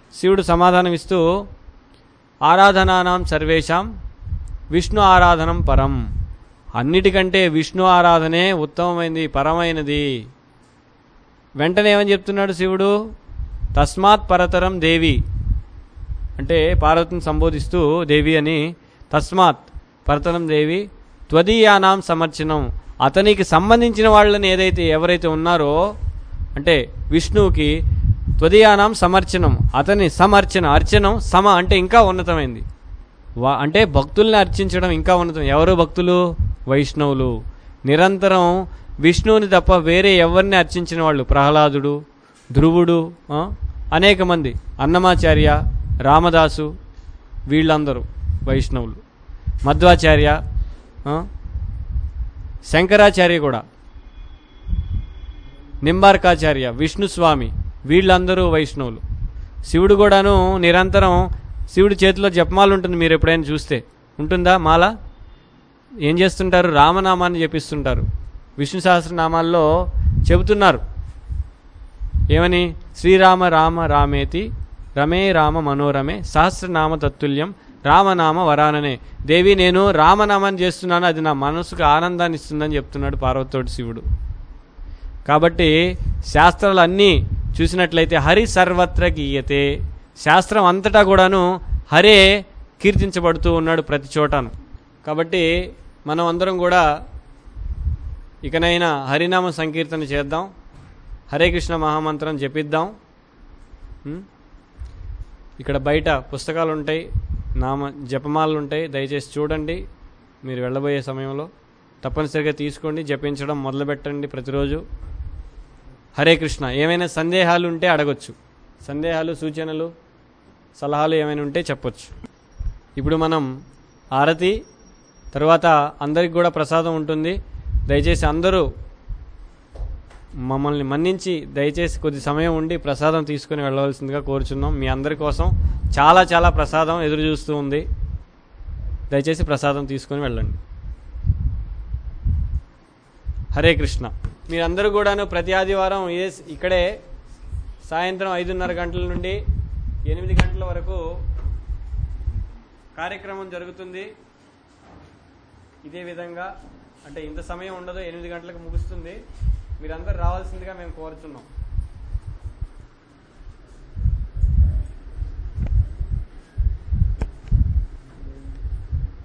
శివుడు సమాధానం ఇస్తూ ఆరాధనానాం సర్వేషాం విష్ణు ఆరాధనం పరం అన్నిటికంటే విష్ణు ఆరాధనే ఉత్తమమైనది పరమైనది వెంటనే ఏమని చెప్తున్నాడు శివుడు తస్మాత్ పరతరం దేవి అంటే పార్వతిని సంబోధిస్తూ దేవి అని తస్మాత్ పరతరం దేవి త్వదీయానాం సమర్చనం అతనికి సంబంధించిన వాళ్ళని ఏదైతే ఎవరైతే ఉన్నారో అంటే విష్ణువుకి త్వదీయానాం సమర్చనం అతని సమర్చన అర్చనం సమ అంటే ఇంకా ఉన్నతమైంది వా అంటే భక్తుల్ని అర్చించడం ఇంకా ఉన్నతం ఎవరు భక్తులు వైష్ణవులు నిరంతరం విష్ణువుని తప్ప వేరే ఎవరిని అర్చించిన వాళ్ళు ప్రహ్లాదుడు ధ్రువుడు ఆ, అనేక మంది అన్నమాచార్య రామదాసు వీళ్ళందరూ వైష్ణవులు మధ్వాచార్య ఆ, శంకరాచార్య కూడా నింబార్కాచార్య విష్ణుస్వామి వీళ్ళందరూ వైష్ణవులు శివుడు కూడాను నిరంతరం శివుడి చేతిలో జపమాల ఉంటుంది మీరు ఎప్పుడైనా చూస్తే ఉంటుందా మాల ఏం చేస్తుంటారు రామనామాన్ని జపిస్తుంటారు విష్ణు సహస్రనామాల్లో చెబుతున్నారు ఏమని శ్రీరామ రామ రామేతి రమే రామ మనోరమే సహస్రనామ తత్తుల్యం రామనామ వరాననే దేవి నేను రామనామాన్ని చేస్తున్నాను అది నా మనసుకు ఆనందాన్ని ఇస్తుందని చెప్తున్నాడు పార్వతోటి శివుడు కాబట్టి శాస్త్రాలు అన్నీ చూసినట్లయితే హరి సర్వత్ర గీయతే శాస్త్రం అంతటా కూడాను హరే కీర్తించబడుతూ ఉన్నాడు ప్రతి చోటను కాబట్టి మనం అందరం కూడా ఇకనైనా హరినామ సంకీర్తన చేద్దాం హరే కృష్ణ మహామంత్రం జపిద్దాం ఉం? ఇక్కడ బయట పుస్తకాలు ఉంటాయి నామ జపమాలలు ఉంటాయి దయచేసి చూడండి మీరు వెళ్ళబోయే సమయంలో తప్పనిసరిగా తీసుకోండి జపించడం మొదలుపెట్టండి ప్రతిరోజు హరే కృష్ణ ఏమైనా సందేహాలు ఉంటే అడగొచ్చు సందేహాలు సూచనలు సలహాలు ఏమైనా ఉంటే చెప్పొచ్చు ఇప్పుడు మనం ఆరతి తర్వాత అందరికి కూడా ప్రసాదం ఉంటుంది దయచేసి అందరూ మమ్మల్ని మన్నించి దయచేసి కొద్ది సమయం ఉండి ప్రసాదం తీసుకుని వెళ్ళవలసిందిగా కోరుచున్నాం మీ అందరి కోసం చాలా చాలా ప్రసాదం ఎదురు చూస్తూ ఉంది దయచేసి ప్రసాదం తీసుకొని వెళ్ళండి హరే కృష్ణ మీరందరూ కూడాను ప్రతి ఆదివారం ఇదే ఇక్కడే సాయంత్రం ఐదున్నర గంటల నుండి ఎనిమిది గంటల వరకు కార్యక్రమం జరుగుతుంది ఇదే విధంగా అంటే ఇంత సమయం ఉండదు ఎనిమిది గంటలకు ముగుస్తుంది మీరందరూ రావాల్సిందిగా మేము కోరుతున్నాం